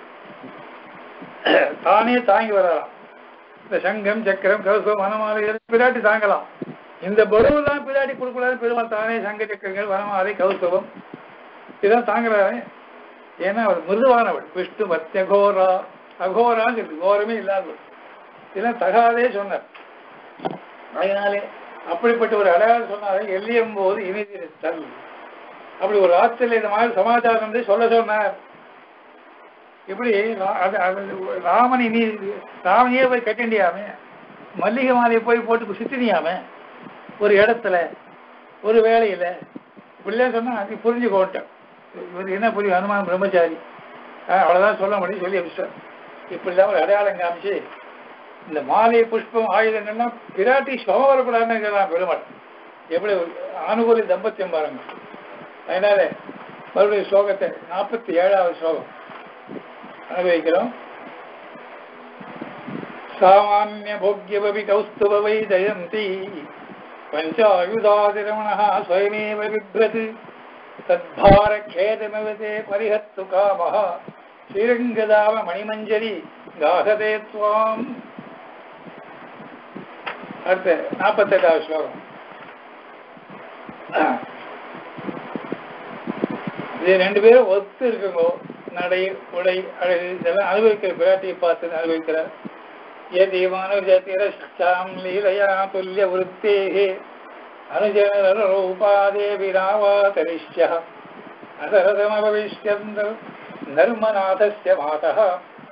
தானே தாங்கி வரலாம் இந்த சங்கம் சக்கரம் கவசம் வனமாலை இதெல்லாம் பிராட்டி தாங்கலாம் இந்த பருவு தான் பிராட்டி கொடுக்கூடாது பெருமாள் தானே சங்க சக்கரங்கள் வனமாலை கௌசவம் இதெல்லாம் தாங்குறாரு ஏன்னா அவர் மிருதுவானவள் விஷ்ணு மத்திய கோரா அகோரான்னு இருக்கு கோரமே இல்லாதவள் இதெல்லாம் தகாதே சொன்னார் அதனாலே அப்படிப்பட்ட ஒரு அடையாளம் சொன்னாரு எல்லியும் போது இனிதிருத்தல் அப்படி ஒரு ராத்திரில இந்த மாதிரி சமாச்சாரம் வந்து சொல்ல சொன்னார் இப்படி ரா- அது- அது ராமனை நீ ராமனையே போய் கட்டிண்டியாமே மல்லிகை மாலையை போய் போட்டு சுத்தினியாமே ஒரு இடத்துல ஒரு வேலையில இப்படிலாம் சொன்னா நீ புரிஞ்சுக்கோட்டேன் இவர் என்ன புரியும் ஹனுமான் பிரம்மச்சாரி ஆஹ் அவ்வளவுதான் சொல்ல முடியும் சொல்லி அமிச்சார் இப்படிலாம் ஒரு அடையாளம் காமிச்சு இந்த மாலை புஷ்பம் ஆயுதங்கள்லாம் பிராட்டி சும வரக்கூடாதுன்னு பெருமாள் எப்படி ஒரு ஆணுகூல தம்பத்தியம் பாருங்க அதனால மறுபடியும் ஸ்லோகத்தை நாற்பத்தி ஏழாவது ஸ்லோகம் அனுபவிக்கிறோம் சாமானிய போக்கியபி கௌஸ்துப வை ஜயந்தி பஞ்சாயுதாதிரமணः ஸ்வயமேவ பிப்ரத் தத்பார கேதமிவதே பரிஹத்து காமः ஸ்ரீரங்கதாவ மணிமஞ்சரி காசதே துவாம் அடுத்த நாற்பத்தெட்டாவது ஸ்லோகம் இது ரெண்டு பேரும் ஒத்து இருக்குங்கோ நடை உடை அழகு இதெல்லாம் அனுபவிக்கிற பிராட்டியை பார்த்து அனுபவிக்கிறார் यदि मनुजतिरश्चां लीलया तुल्यवृत्तेः अनुजनरूपादेविरावातरिष्यः अदरदमभविष्यन् नर्मनाथस्य मातः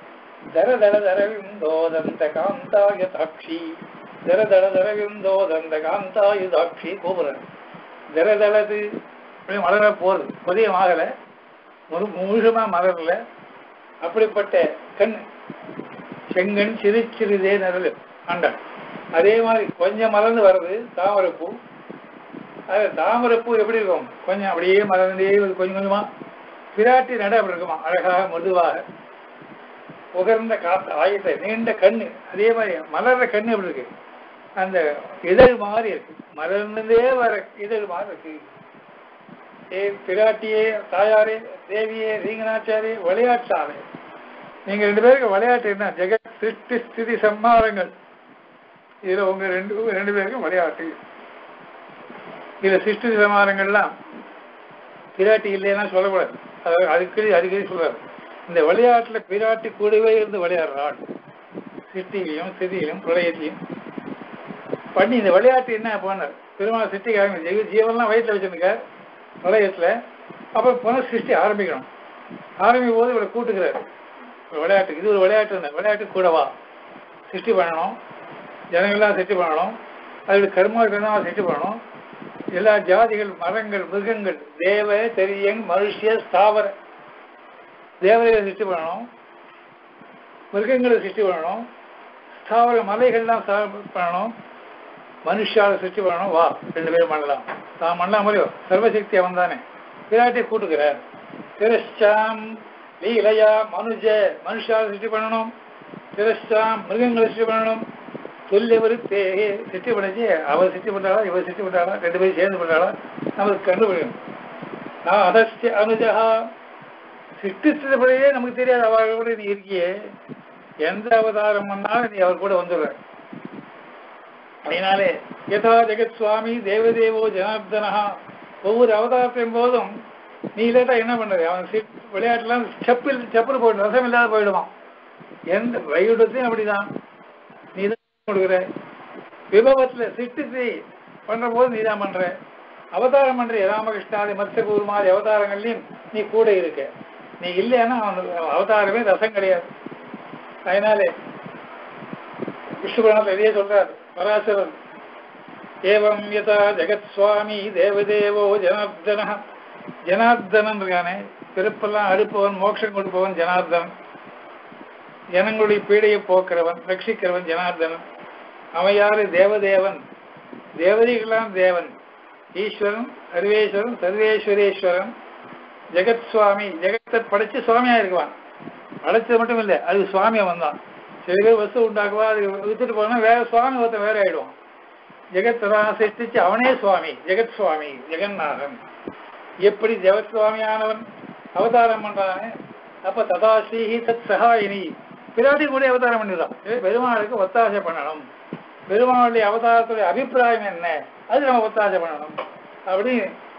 दरदरदरविन्दोदन्तकान्तायुधाक्षी दरदरदरविन्दोदन्तकान्तायुधाक्षी कुमुर दरदलत् அப்படியே மலர போகுது புதியம் ஆகலை முழு முழுசுமா மலரல அப்படிப்பட்ட கண் செங்கண் சிறு சிறிதே நரல் ஆண்டாள் அதே மாதிரி கொஞ்சம் மலர்ந்து வருது தாமரைப்பூ அது தாமரைப்பூ எப்படி இருக்கும் கொஞ்சம் அப்படியே மலர்ந்தே வருது கொஞ்சம் கொஞ்சமா பிராட்டி நட அப்படி இருக்குமா அழகாக மிருதுவாக உகர்ந்த காத்து ஆயத்தை நீண்ட கண்ணு அதே மாதிரி மலர்ற கண்ணு எப்படி இருக்கு அந்த இதழ் மாதிரி இருக்கு மலர்ந்தே வர இதழ் மாதிரி இருக்கு ஏ பிராட்டியே தாயாரே தேவியே ரீங்கநாச்சாரே விளையாட்டாரே நீங்க ரெண்டு பேருக்கு விளையாட்டு என்ன ஜெகத் சிருஷ்டி ஸ்திதி சம்மாரங்கள் இதுல உங்க ரெண்டு ரெண்டு பேருக்கும் விளையாட்டு இதுல சிருஷ்டி சமாரங்கள்லாம் பிராட்டி இல்லைன்னா சொல்லக்கூடாது அதாவது அடிக்கடி அடிக்கடி சொல்றாரு இந்த விளையாட்டுல பிராட்டி கூடவே இருந்து விளையாடுறாள் சிருஷ்டியிலையும் ஸ்திதியிலும் பிரளயத்திலையும் பண்ணி இந்த விளையாட்டு என்ன பண்ணார் பெருமாள் சிருஷ்டி ஜீவ ஜீவன்லாம் வயிற்றுல வச்சிருக்கார் பிரளயத்துல அப்புறம் புனர் சிருஷ்டி ஆரம்பிக்கணும் ஆரம்பிக்கும் போது இவரை கூட்டுக்கிறார் ஒரு விளையாட்டு இது ஒரு விளையாட்டு இல்லை. விளையாட்டு கூடவா சிருஷ்டி பண்ணணும் ஜனங்கள்லாம் சிருஷ்டி பண்ணணும் அதோட கர்மாக்கெல்லாம் சிருஷ்டி பண்ணணும் எல்லா ஜாதிகள் மரங்கள் மிருகங்கள் தேவ தெரியங் மனுஷிய ஸ்தாவர தேவதைகளை சிருஷ்டி பண்ணணும் மிருகங்களை சிருஷ்டி பண்ணணும் ஸ்தாவர மலைகள்லாம் ஸ்தா- பண்ணணும் மனுஷால சிருஷ்டி பண்ணணும் வா ரெண்டு பேரும் பண்ணலாம் தான் பண்ணலாம் முடியும் சர்வசக்தி அவன் தானே விராட்டியை கூட்டுக்கிறார் திரஷ்சாம் லீலையா மனுஜ மனுஷால சிருஷ்டி பண்ணணும் திரஷ்சாம் மிருகங்களை சிருஷ்டி பண்ணணும் சொல்லியவர் தேகே சிருஷ்டி பண்ணிச்சு அவர் சிருஷ்டி பண்றாளா இவர் சிருஷ்டி பண்றாளா ரெண்டு பேரும் சேர்ந்து பண்றாளா நமக்கு கண்டுபிடிக்கணும் நான் அதஸ்ய அனுஜா சிருஷ்டிச்சதுபடியே நமக்கு தெரியாது அவள் கூட நீ இருக்கியே எந்த அவதாரம் பண்ணாலும் நீ அவர் கூட வந்துடுற அதனாலே யதா ஜெகத் சுவாமி தேவதேவோ ஜனார்தனா ஒவ்வொரு அவதாரத்தின் போதும் நீ இல்லாட்டா என்ன பண்றது அவன் சி- விளையாட்டுலாம் செப்பில் செப்பல் போயிடும் ரசம் இல்லாத போயிடுவான் எந்த வைகுண்டத்தையும் அப்படிதான் நீ தான் கொடுக்குற விபவத்துல சிட்டுத்தி பண்ற போது நீ தான் பண்ற அவதாரம் பண்ற ராமகிருஷ்ணாதி மத்ஸ்யகூர்மாதி அவதாரங்கள்லயும் நீ கூட இருக்க நீ இல்லைன்னா அவனுக்கு அவதாரமே ரசம் கிடையாது அதனாலே விஷ்ணுபுராணத்தில் எதையே சொல்றார் பராசரன் ஏவம் யதா ஜெகத் சுவாமி தேவதேவோ ஜனார்தன ஜனார்தனன் இருக்கானே பிறப்பெல்லாம் அடுப்பவன் மோட்சம் கொடுப்பவன் ஜனார்தனன் ஜனங்களுடைய பீடையை போக்குறவன் ரட்சிக்கிறவன் ஜனார்தனன் அவன் யாரு தேவதேவன் தேவதைகளாம் தேவன் ஈஸ்வரன் சர்வேஸ்வரன் சர்வேஸ்வரேஸ்வரன் ஜெகத் சுவாமி ஜெகத்தை படைச்சு சுவாமியா இருக்குவான் படைச்சது மட்டும் இல்லை அது சுவாமி அவன் தான் சில பேர் வசு உண்டாக்குவா அது வித்துட்டு போனா வேற சுவாமி ஒருத்தன் வேற ஆயிடுவான் ஜெகத்தான் சிருஷ்டிச்சு அவனே சுவாமி ஜெகத் சுவாமி ஜெகநாதன் எப்படி ஜெகத் சுவாமியானவன் அவதாரம் பண்றானே அப்ப ததா ஸ்ரீஹி தத் சகாயினி பிராட்டி கூட அவதாரம் பண்ணிடுறான் ஏ, பெருமாளுக்கு ஒத்தாசை பண்ணணும் பெருமாளுடைய அவதாரத்துடைய அபிப்பிராயம் என்ன அது நம்ம ஒத்தாசை பண்ணணும் அப்படி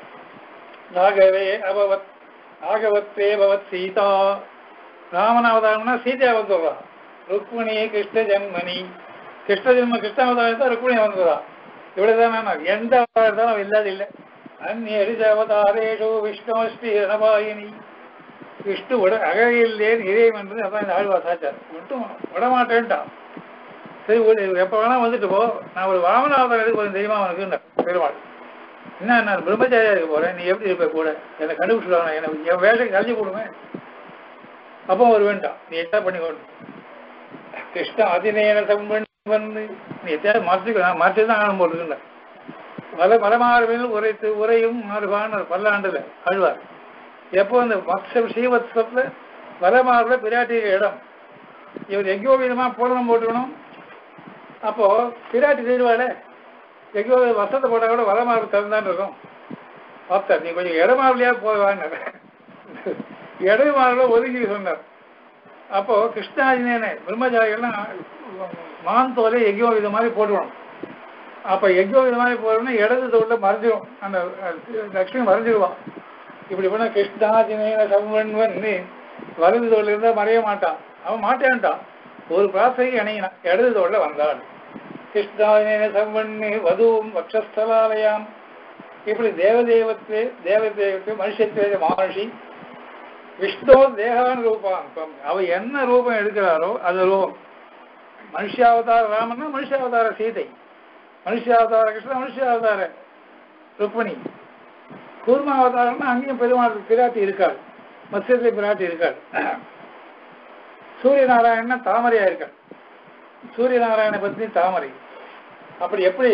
ராகவே அபவத் ராகவத்தே பவத் சீதா ராமன் அவதாரம்னா சீதா வந்துடுறா ருக்மிணி கிருஷ்ண ஜன்மணி கிருஷ்ண ஜென்ம கிருஷ்ண அவதாரம் தான் ருக்மிணி வந்துடுறா இவ்வளவுதான் எந்த அவதாரம் தான் அவன் இல்லாத இல்லை அந்நிய ஹரிஜ அவதாரேஷு விஷ்ணு ஸ்ரீ ரணபாயினி விஷ்ணு விட அகழியிலே இறைவன் என்று அதான் இந்த ஆழ்வா சாச்சார் மட்டும் விடமாட்டேன்ட்டான் சரி ஒரு எப்போ வேணா வந்துட்டு போ நான் ஒரு வாமன அவதாரம் எடுக்க போறேன் தெரியுமா அவனுக்கு பெருமாள் என்ன நான் பிரம்மச்சாரியா இருக்க போறேன் நீ எப்படி இருப்ப கூட என்னை கண்டுபிடிச்சிடுவாங்க என்ன என் வேலைக்கு கழிஞ்சு கொடுங்க அப்போ ஒரு வேண்டாம் நீ என்ன பண்ணிக்கொண்டு கிருஷ்ண அதிநேன சம்பன் வந்து நீ எத்தையாவது மாற்றிக்க நான் மாற்றி தான் ஆகணும் போட்டுருக்கேன் வல மலமாறுவில் உரைத்து உரையும் மாறுபான்னு பல்லாண்டுல ஆழ்வார் எப்போ இந்த மக்ஷம் ஸ்ரீவத்சத்துல வலமாறுல பிராட்டிய இடம் இவர் எங்கேயோ விதமா பூரணம் போட்டுக்கணும் அப்போ பிராட்டி செய்வாளே எங்கேயோ வசத்தை போட்டா கூட வலமாறு திறந்தான் இருக்கும் பார்த்தா நீ கொஞ்சம் இடமாறுலையா போவாங்க இடமாறுல ஒதுங்கி சொன்னார் அப்போ கிருஷ்ணாஜினேனே பிரம்மச்சாரிகள்லாம் மான் தோலை எங்கேயோ இது மாதிரி போட்டுக்கணும் அப்ப எங்கேயோ இது மாதிரி போடணும்னா இடது தோல்ல மறைஞ்சிரும் அந்த அஹ், லக்ஷ்மி மறைஞ்சிருவான் இப்படி பண்ண கிருஷ்ணாஜினேன சம்வன்வன் வலது தோல்ல இருந்தா மறைய மாட்டான் அவன் மாட்டேன்ட்டான் ஒரு பிரார்த்தனைக்கு இணையினான் இடது தோல்ல வந்தாள் கிருஷ்ணாஜினேன சம்வன்னு வதுவும் வக்ஷஸ்தலாலயாம் இப்படி தேவதேவத்து தேவதேவத்து மனுஷத்துவ மானுஷி விஷ்ணு தேகான் ரூபாந்தம் அவ என்ன ரூபம் எடுக்கிறாரோ அது ரூபம் மனுஷாவதார ராமன்னா மனுஷாவதார சீதை மனுஷாவதார கிருஷ்ண மனுஷாவதார ருக்மிணி கூர்ம அவதாரம்னா அங்கேயும் பெருமாள் பிராட்டி இருக்காள் மத்ஸ்யத்தை பிராட்டி இருக்காள் சூரிய நாராயணன் தாமரையா இருக்காள் சூரிய நாராயண பத்னி தாமரை அப்படி எப்படி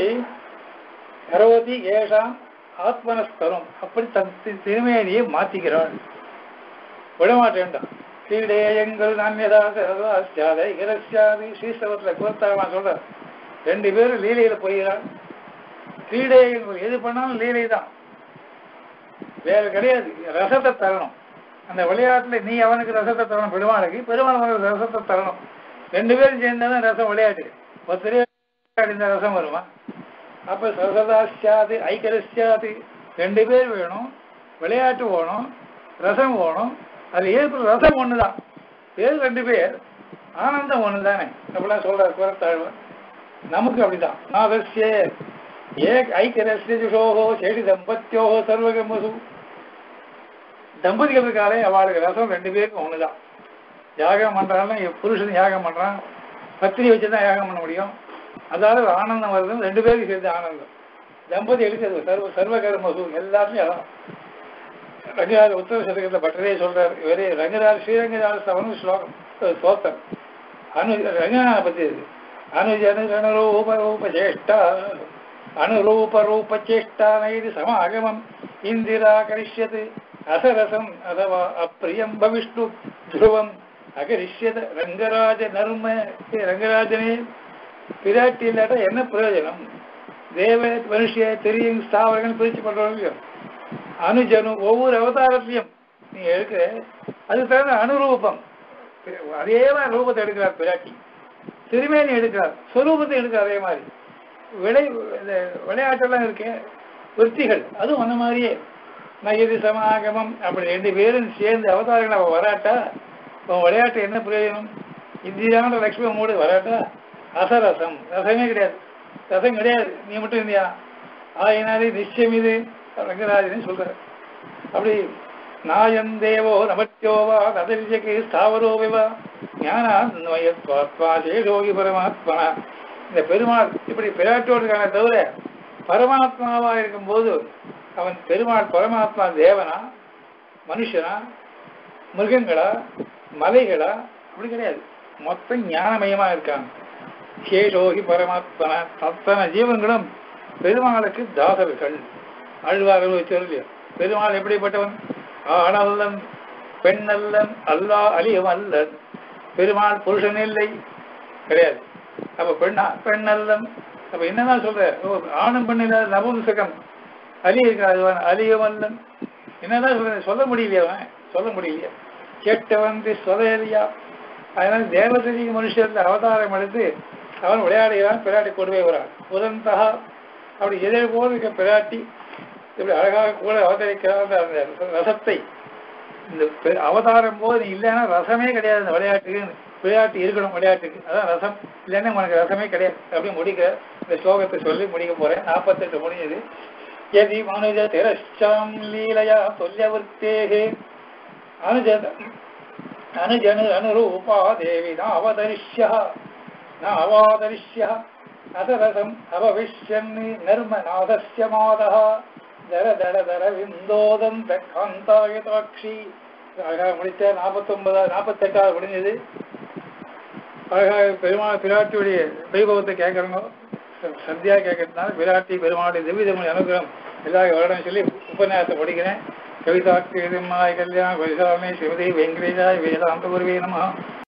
கரவதி ஏஷாம் ஆத்மனஸ்தரம் அப்படி தன் தி- திருமேனியை மாத்திக்கிறாள் விடமாட்டேன்டான் ஸ்ரீடேயங்கள் நான்யதா சரதாஸ்யாத இரஸ்யாதி ஸ்ரீஸ்தவத்தில் குலத்தாரமா சொல்ற ரெண்டு பேரும் லீலையில போகிறாள் ஸ்ரீடேயங்கள் எது பண்ணாலும் லீலை தான் வேற கிடையாது ரசத்தை தரணும் அந்த விளையாட்டுல நீ அவனுக்கு ரசத்தை தரணும் பெருமாளுக்கு பெருமாள் அவனுக்கு ரசத்தை தரணும் ரெண்டு பேரும் சேர்ந்தாதான் ரசம் விளையாட்டு ஒருத்தரே இந்த ரசம் வருமா அப்ப சரசதாசியாது ஐக்கரசியாது ரெண்டு பேர் வேணும் விளையாட்டு வேணும் ரசம் வேணும் அது ஏற்பு ரசம் ஒண்ணுதான் பேர் ரெண்டு பேர் ஆனந்தம் ஒண்ணு தானே அப்படிலாம் சொல்றார் குரத்தாழ்வு நமக்கு அப்படிதான் நாதஸ்ய ஏக் ஐக்கரஸ்ய ஜுஷோகோ சேடி தம்பத்தியோகோ சர்வகமசு தம்பதிகள் இருக்காளே அவளுக்கு ரசம் ரெண்டு பேருக்கும் ஒண்ணுதான் யாகம் பண்றாலும் என் புருஷன் யாகம் பண்றான் பத்திரி வச்சுதான் யாகம் பண்ண முடியும் அதாவது ஒரு ஆனந்தம் வருது ரெண்டு பேருக்கு சேர்ந்து ஆனந்தம் தம்பதி எடுக்கிறது சர்வ சர்வகர்மசு எல்லாத்துலயும் அதான் ரங்கராஜ உத்தர சதகத்துல பட்டரே சொல்றாரு இவரே ரங்கராஜ் ஸ்ரீரங்கராஜ சவன் ஸ்லோகம் அஹ் ஸ்தோத்திரம் அனு ரங்கநாத பத்தி இருக்கு அனுஜனு ரணரூப ரூப சேஷ்டா அனுரூப ரூப சேஷ்டா நைது சமாகமம் இந்திரா கரிஷ்யது அசரசம் அதவா அப்பிரியம் பவிஷ்ணு துருவம் அகரிஷ்யத ரங்கராஜ நர்ம ஏ ரங்கராஜனே பிராட்டி இல்லாட்டா என்ன பிரயோஜனம் தேவ மனுஷிய தெரியும் ஸ்தாவரங்கள் பிரிச்சு பண்றவங்க அனுஜனு ஒவ்வொரு அவதாரத்திலையும் நீ எடுக்கிற அது தகுந்த அனுரூபம் அதே மாதிரி ரூபத்தை எடுக்கிறார் பிராட்டி திருமேனி எடுக்கிறார் ஸ்வரூபத்தை எடுக்கிறார் அதே மாதிரி விளை இந்த விளையாட்டெல்லாம் இருக்கே விற்த்திகள் அதுவும் அந்த மாதிரியே நகிரி சமாகமம் அப்படி ரெண்டு பேரும் சேர்ந்து அவதாரங்கள் அவன் வராட்டா அவன் விளையாட்டு என்ன பிரயோஜனம் இந்தியான லட்சுமி மூடு வராட்டா அசரசம் ரசமே கிடையாது ரசம் கிடையாது நீ மட்டும் இருந்தியா ஆயினாலே நிச்சயம் இது ரங்கராஜன் சொல்ற அப்படி நாயம் தேவோ நமத்தியோவா நதரிஜகே ஸ்தாவரோவிவா ஞானாத்மயத்வாத்மா சேஷோகி பரமாத்மனா இந்த பெருமாள் இப்படி பிராட்டோடு இருக்கானே தவிர பரமாத்மாவா இருக்கும்போது அவன் பெருமாள் பரமாத்மா தேவனா மனுஷனா மிருகங்களா மலைகளா அப்படி கிடையாது மொத்தம் ஞானமயமா இருக்காங்க சேஷோகி பரமாத்மனா அத்தனை ஜீவன்களும் பெருமாளுக்கு தாசர்கள் ஆழ்வார்கள் வச்சு இல்லையா பெருமாள் எப்படிப்பட்டவன் ஆணல்லன் பெண்ணல்லன் அல்லா அலியம் அல்லன் பெருமாள் புருஷன் இல்லை கிடையாது அப்ப பெண்ணா பெண்ணல்லன் அப்ப என்னதான் சொல்ற ஓ, ஆணும் பெண் இல்லாத நபும்சகம் அலி இருக்காது அலியம் அல்லன் என்னதான் சொல்ற சொல்ல முடியலையா அவன் சொல்ல முடியலையா கேட்டவன் சொலையா அதனால தேவதரி மனுஷன் அவதாரம் எடுத்து அவன் விளையாடுகிறான் பிராட்டி கொண்டு போய் வரான் உதந்தகா அப்படி எதிர போல் இருக்க பிராட்டி இப்படி அழகாக கூட அவதரிக்கிறார் அந்த ரசத்தை இந்த பெ- அவதாரம் போது நீ இல்லைன்னா ரசமே கிடையாது இந்த விளையாட்டுக்கு விளையாட்டு இருக்கணும் விளையாட்டுக்கு அதான் ரசம் இல்லைன்னா உனக்கு ரசமே கிடையாது அப்படின்னு முடிக்க இந்த ஸ்லோகத்தை சொல்லி முடிக்க போறேன் நாற்பத்தெட்டு முடிஞ்சது எதி மனுஜ திரஷ்சாம் லீலையா தொல்யவர்த்தேகே அனுஜ அனுஜனு அனுரூபா தேவி ந அவதரிஷ்யா ந அவாதரிஷ்யா அசரசம் அபவிஷ்யன் நர்மநாதஸ்ய மாதः தர தர தர விந்தோதந்த காந்தாயுதாட்சி அழகாக முடித்த நாற்பத்தொன்பதா நாற்பத்தெட்டாவது முடிஞ்சது அழகாக பெருமாள் பிராட்டியுடைய வைபவத்தை கேட்கறங்க சந்தியா கேட்கறதுனால பிராட்டி பெருமாளுடைய திவ்யதமணி அனுகிரகம் எல்லா வருடம் சொல்லி உபன்யாசத்தை படிக்கிறேன் கவிதாக்கு கல்யாண பரிசாரணை ஸ்ரீமதி வெங்கடேஜாய் வேதாந்த குருவே நம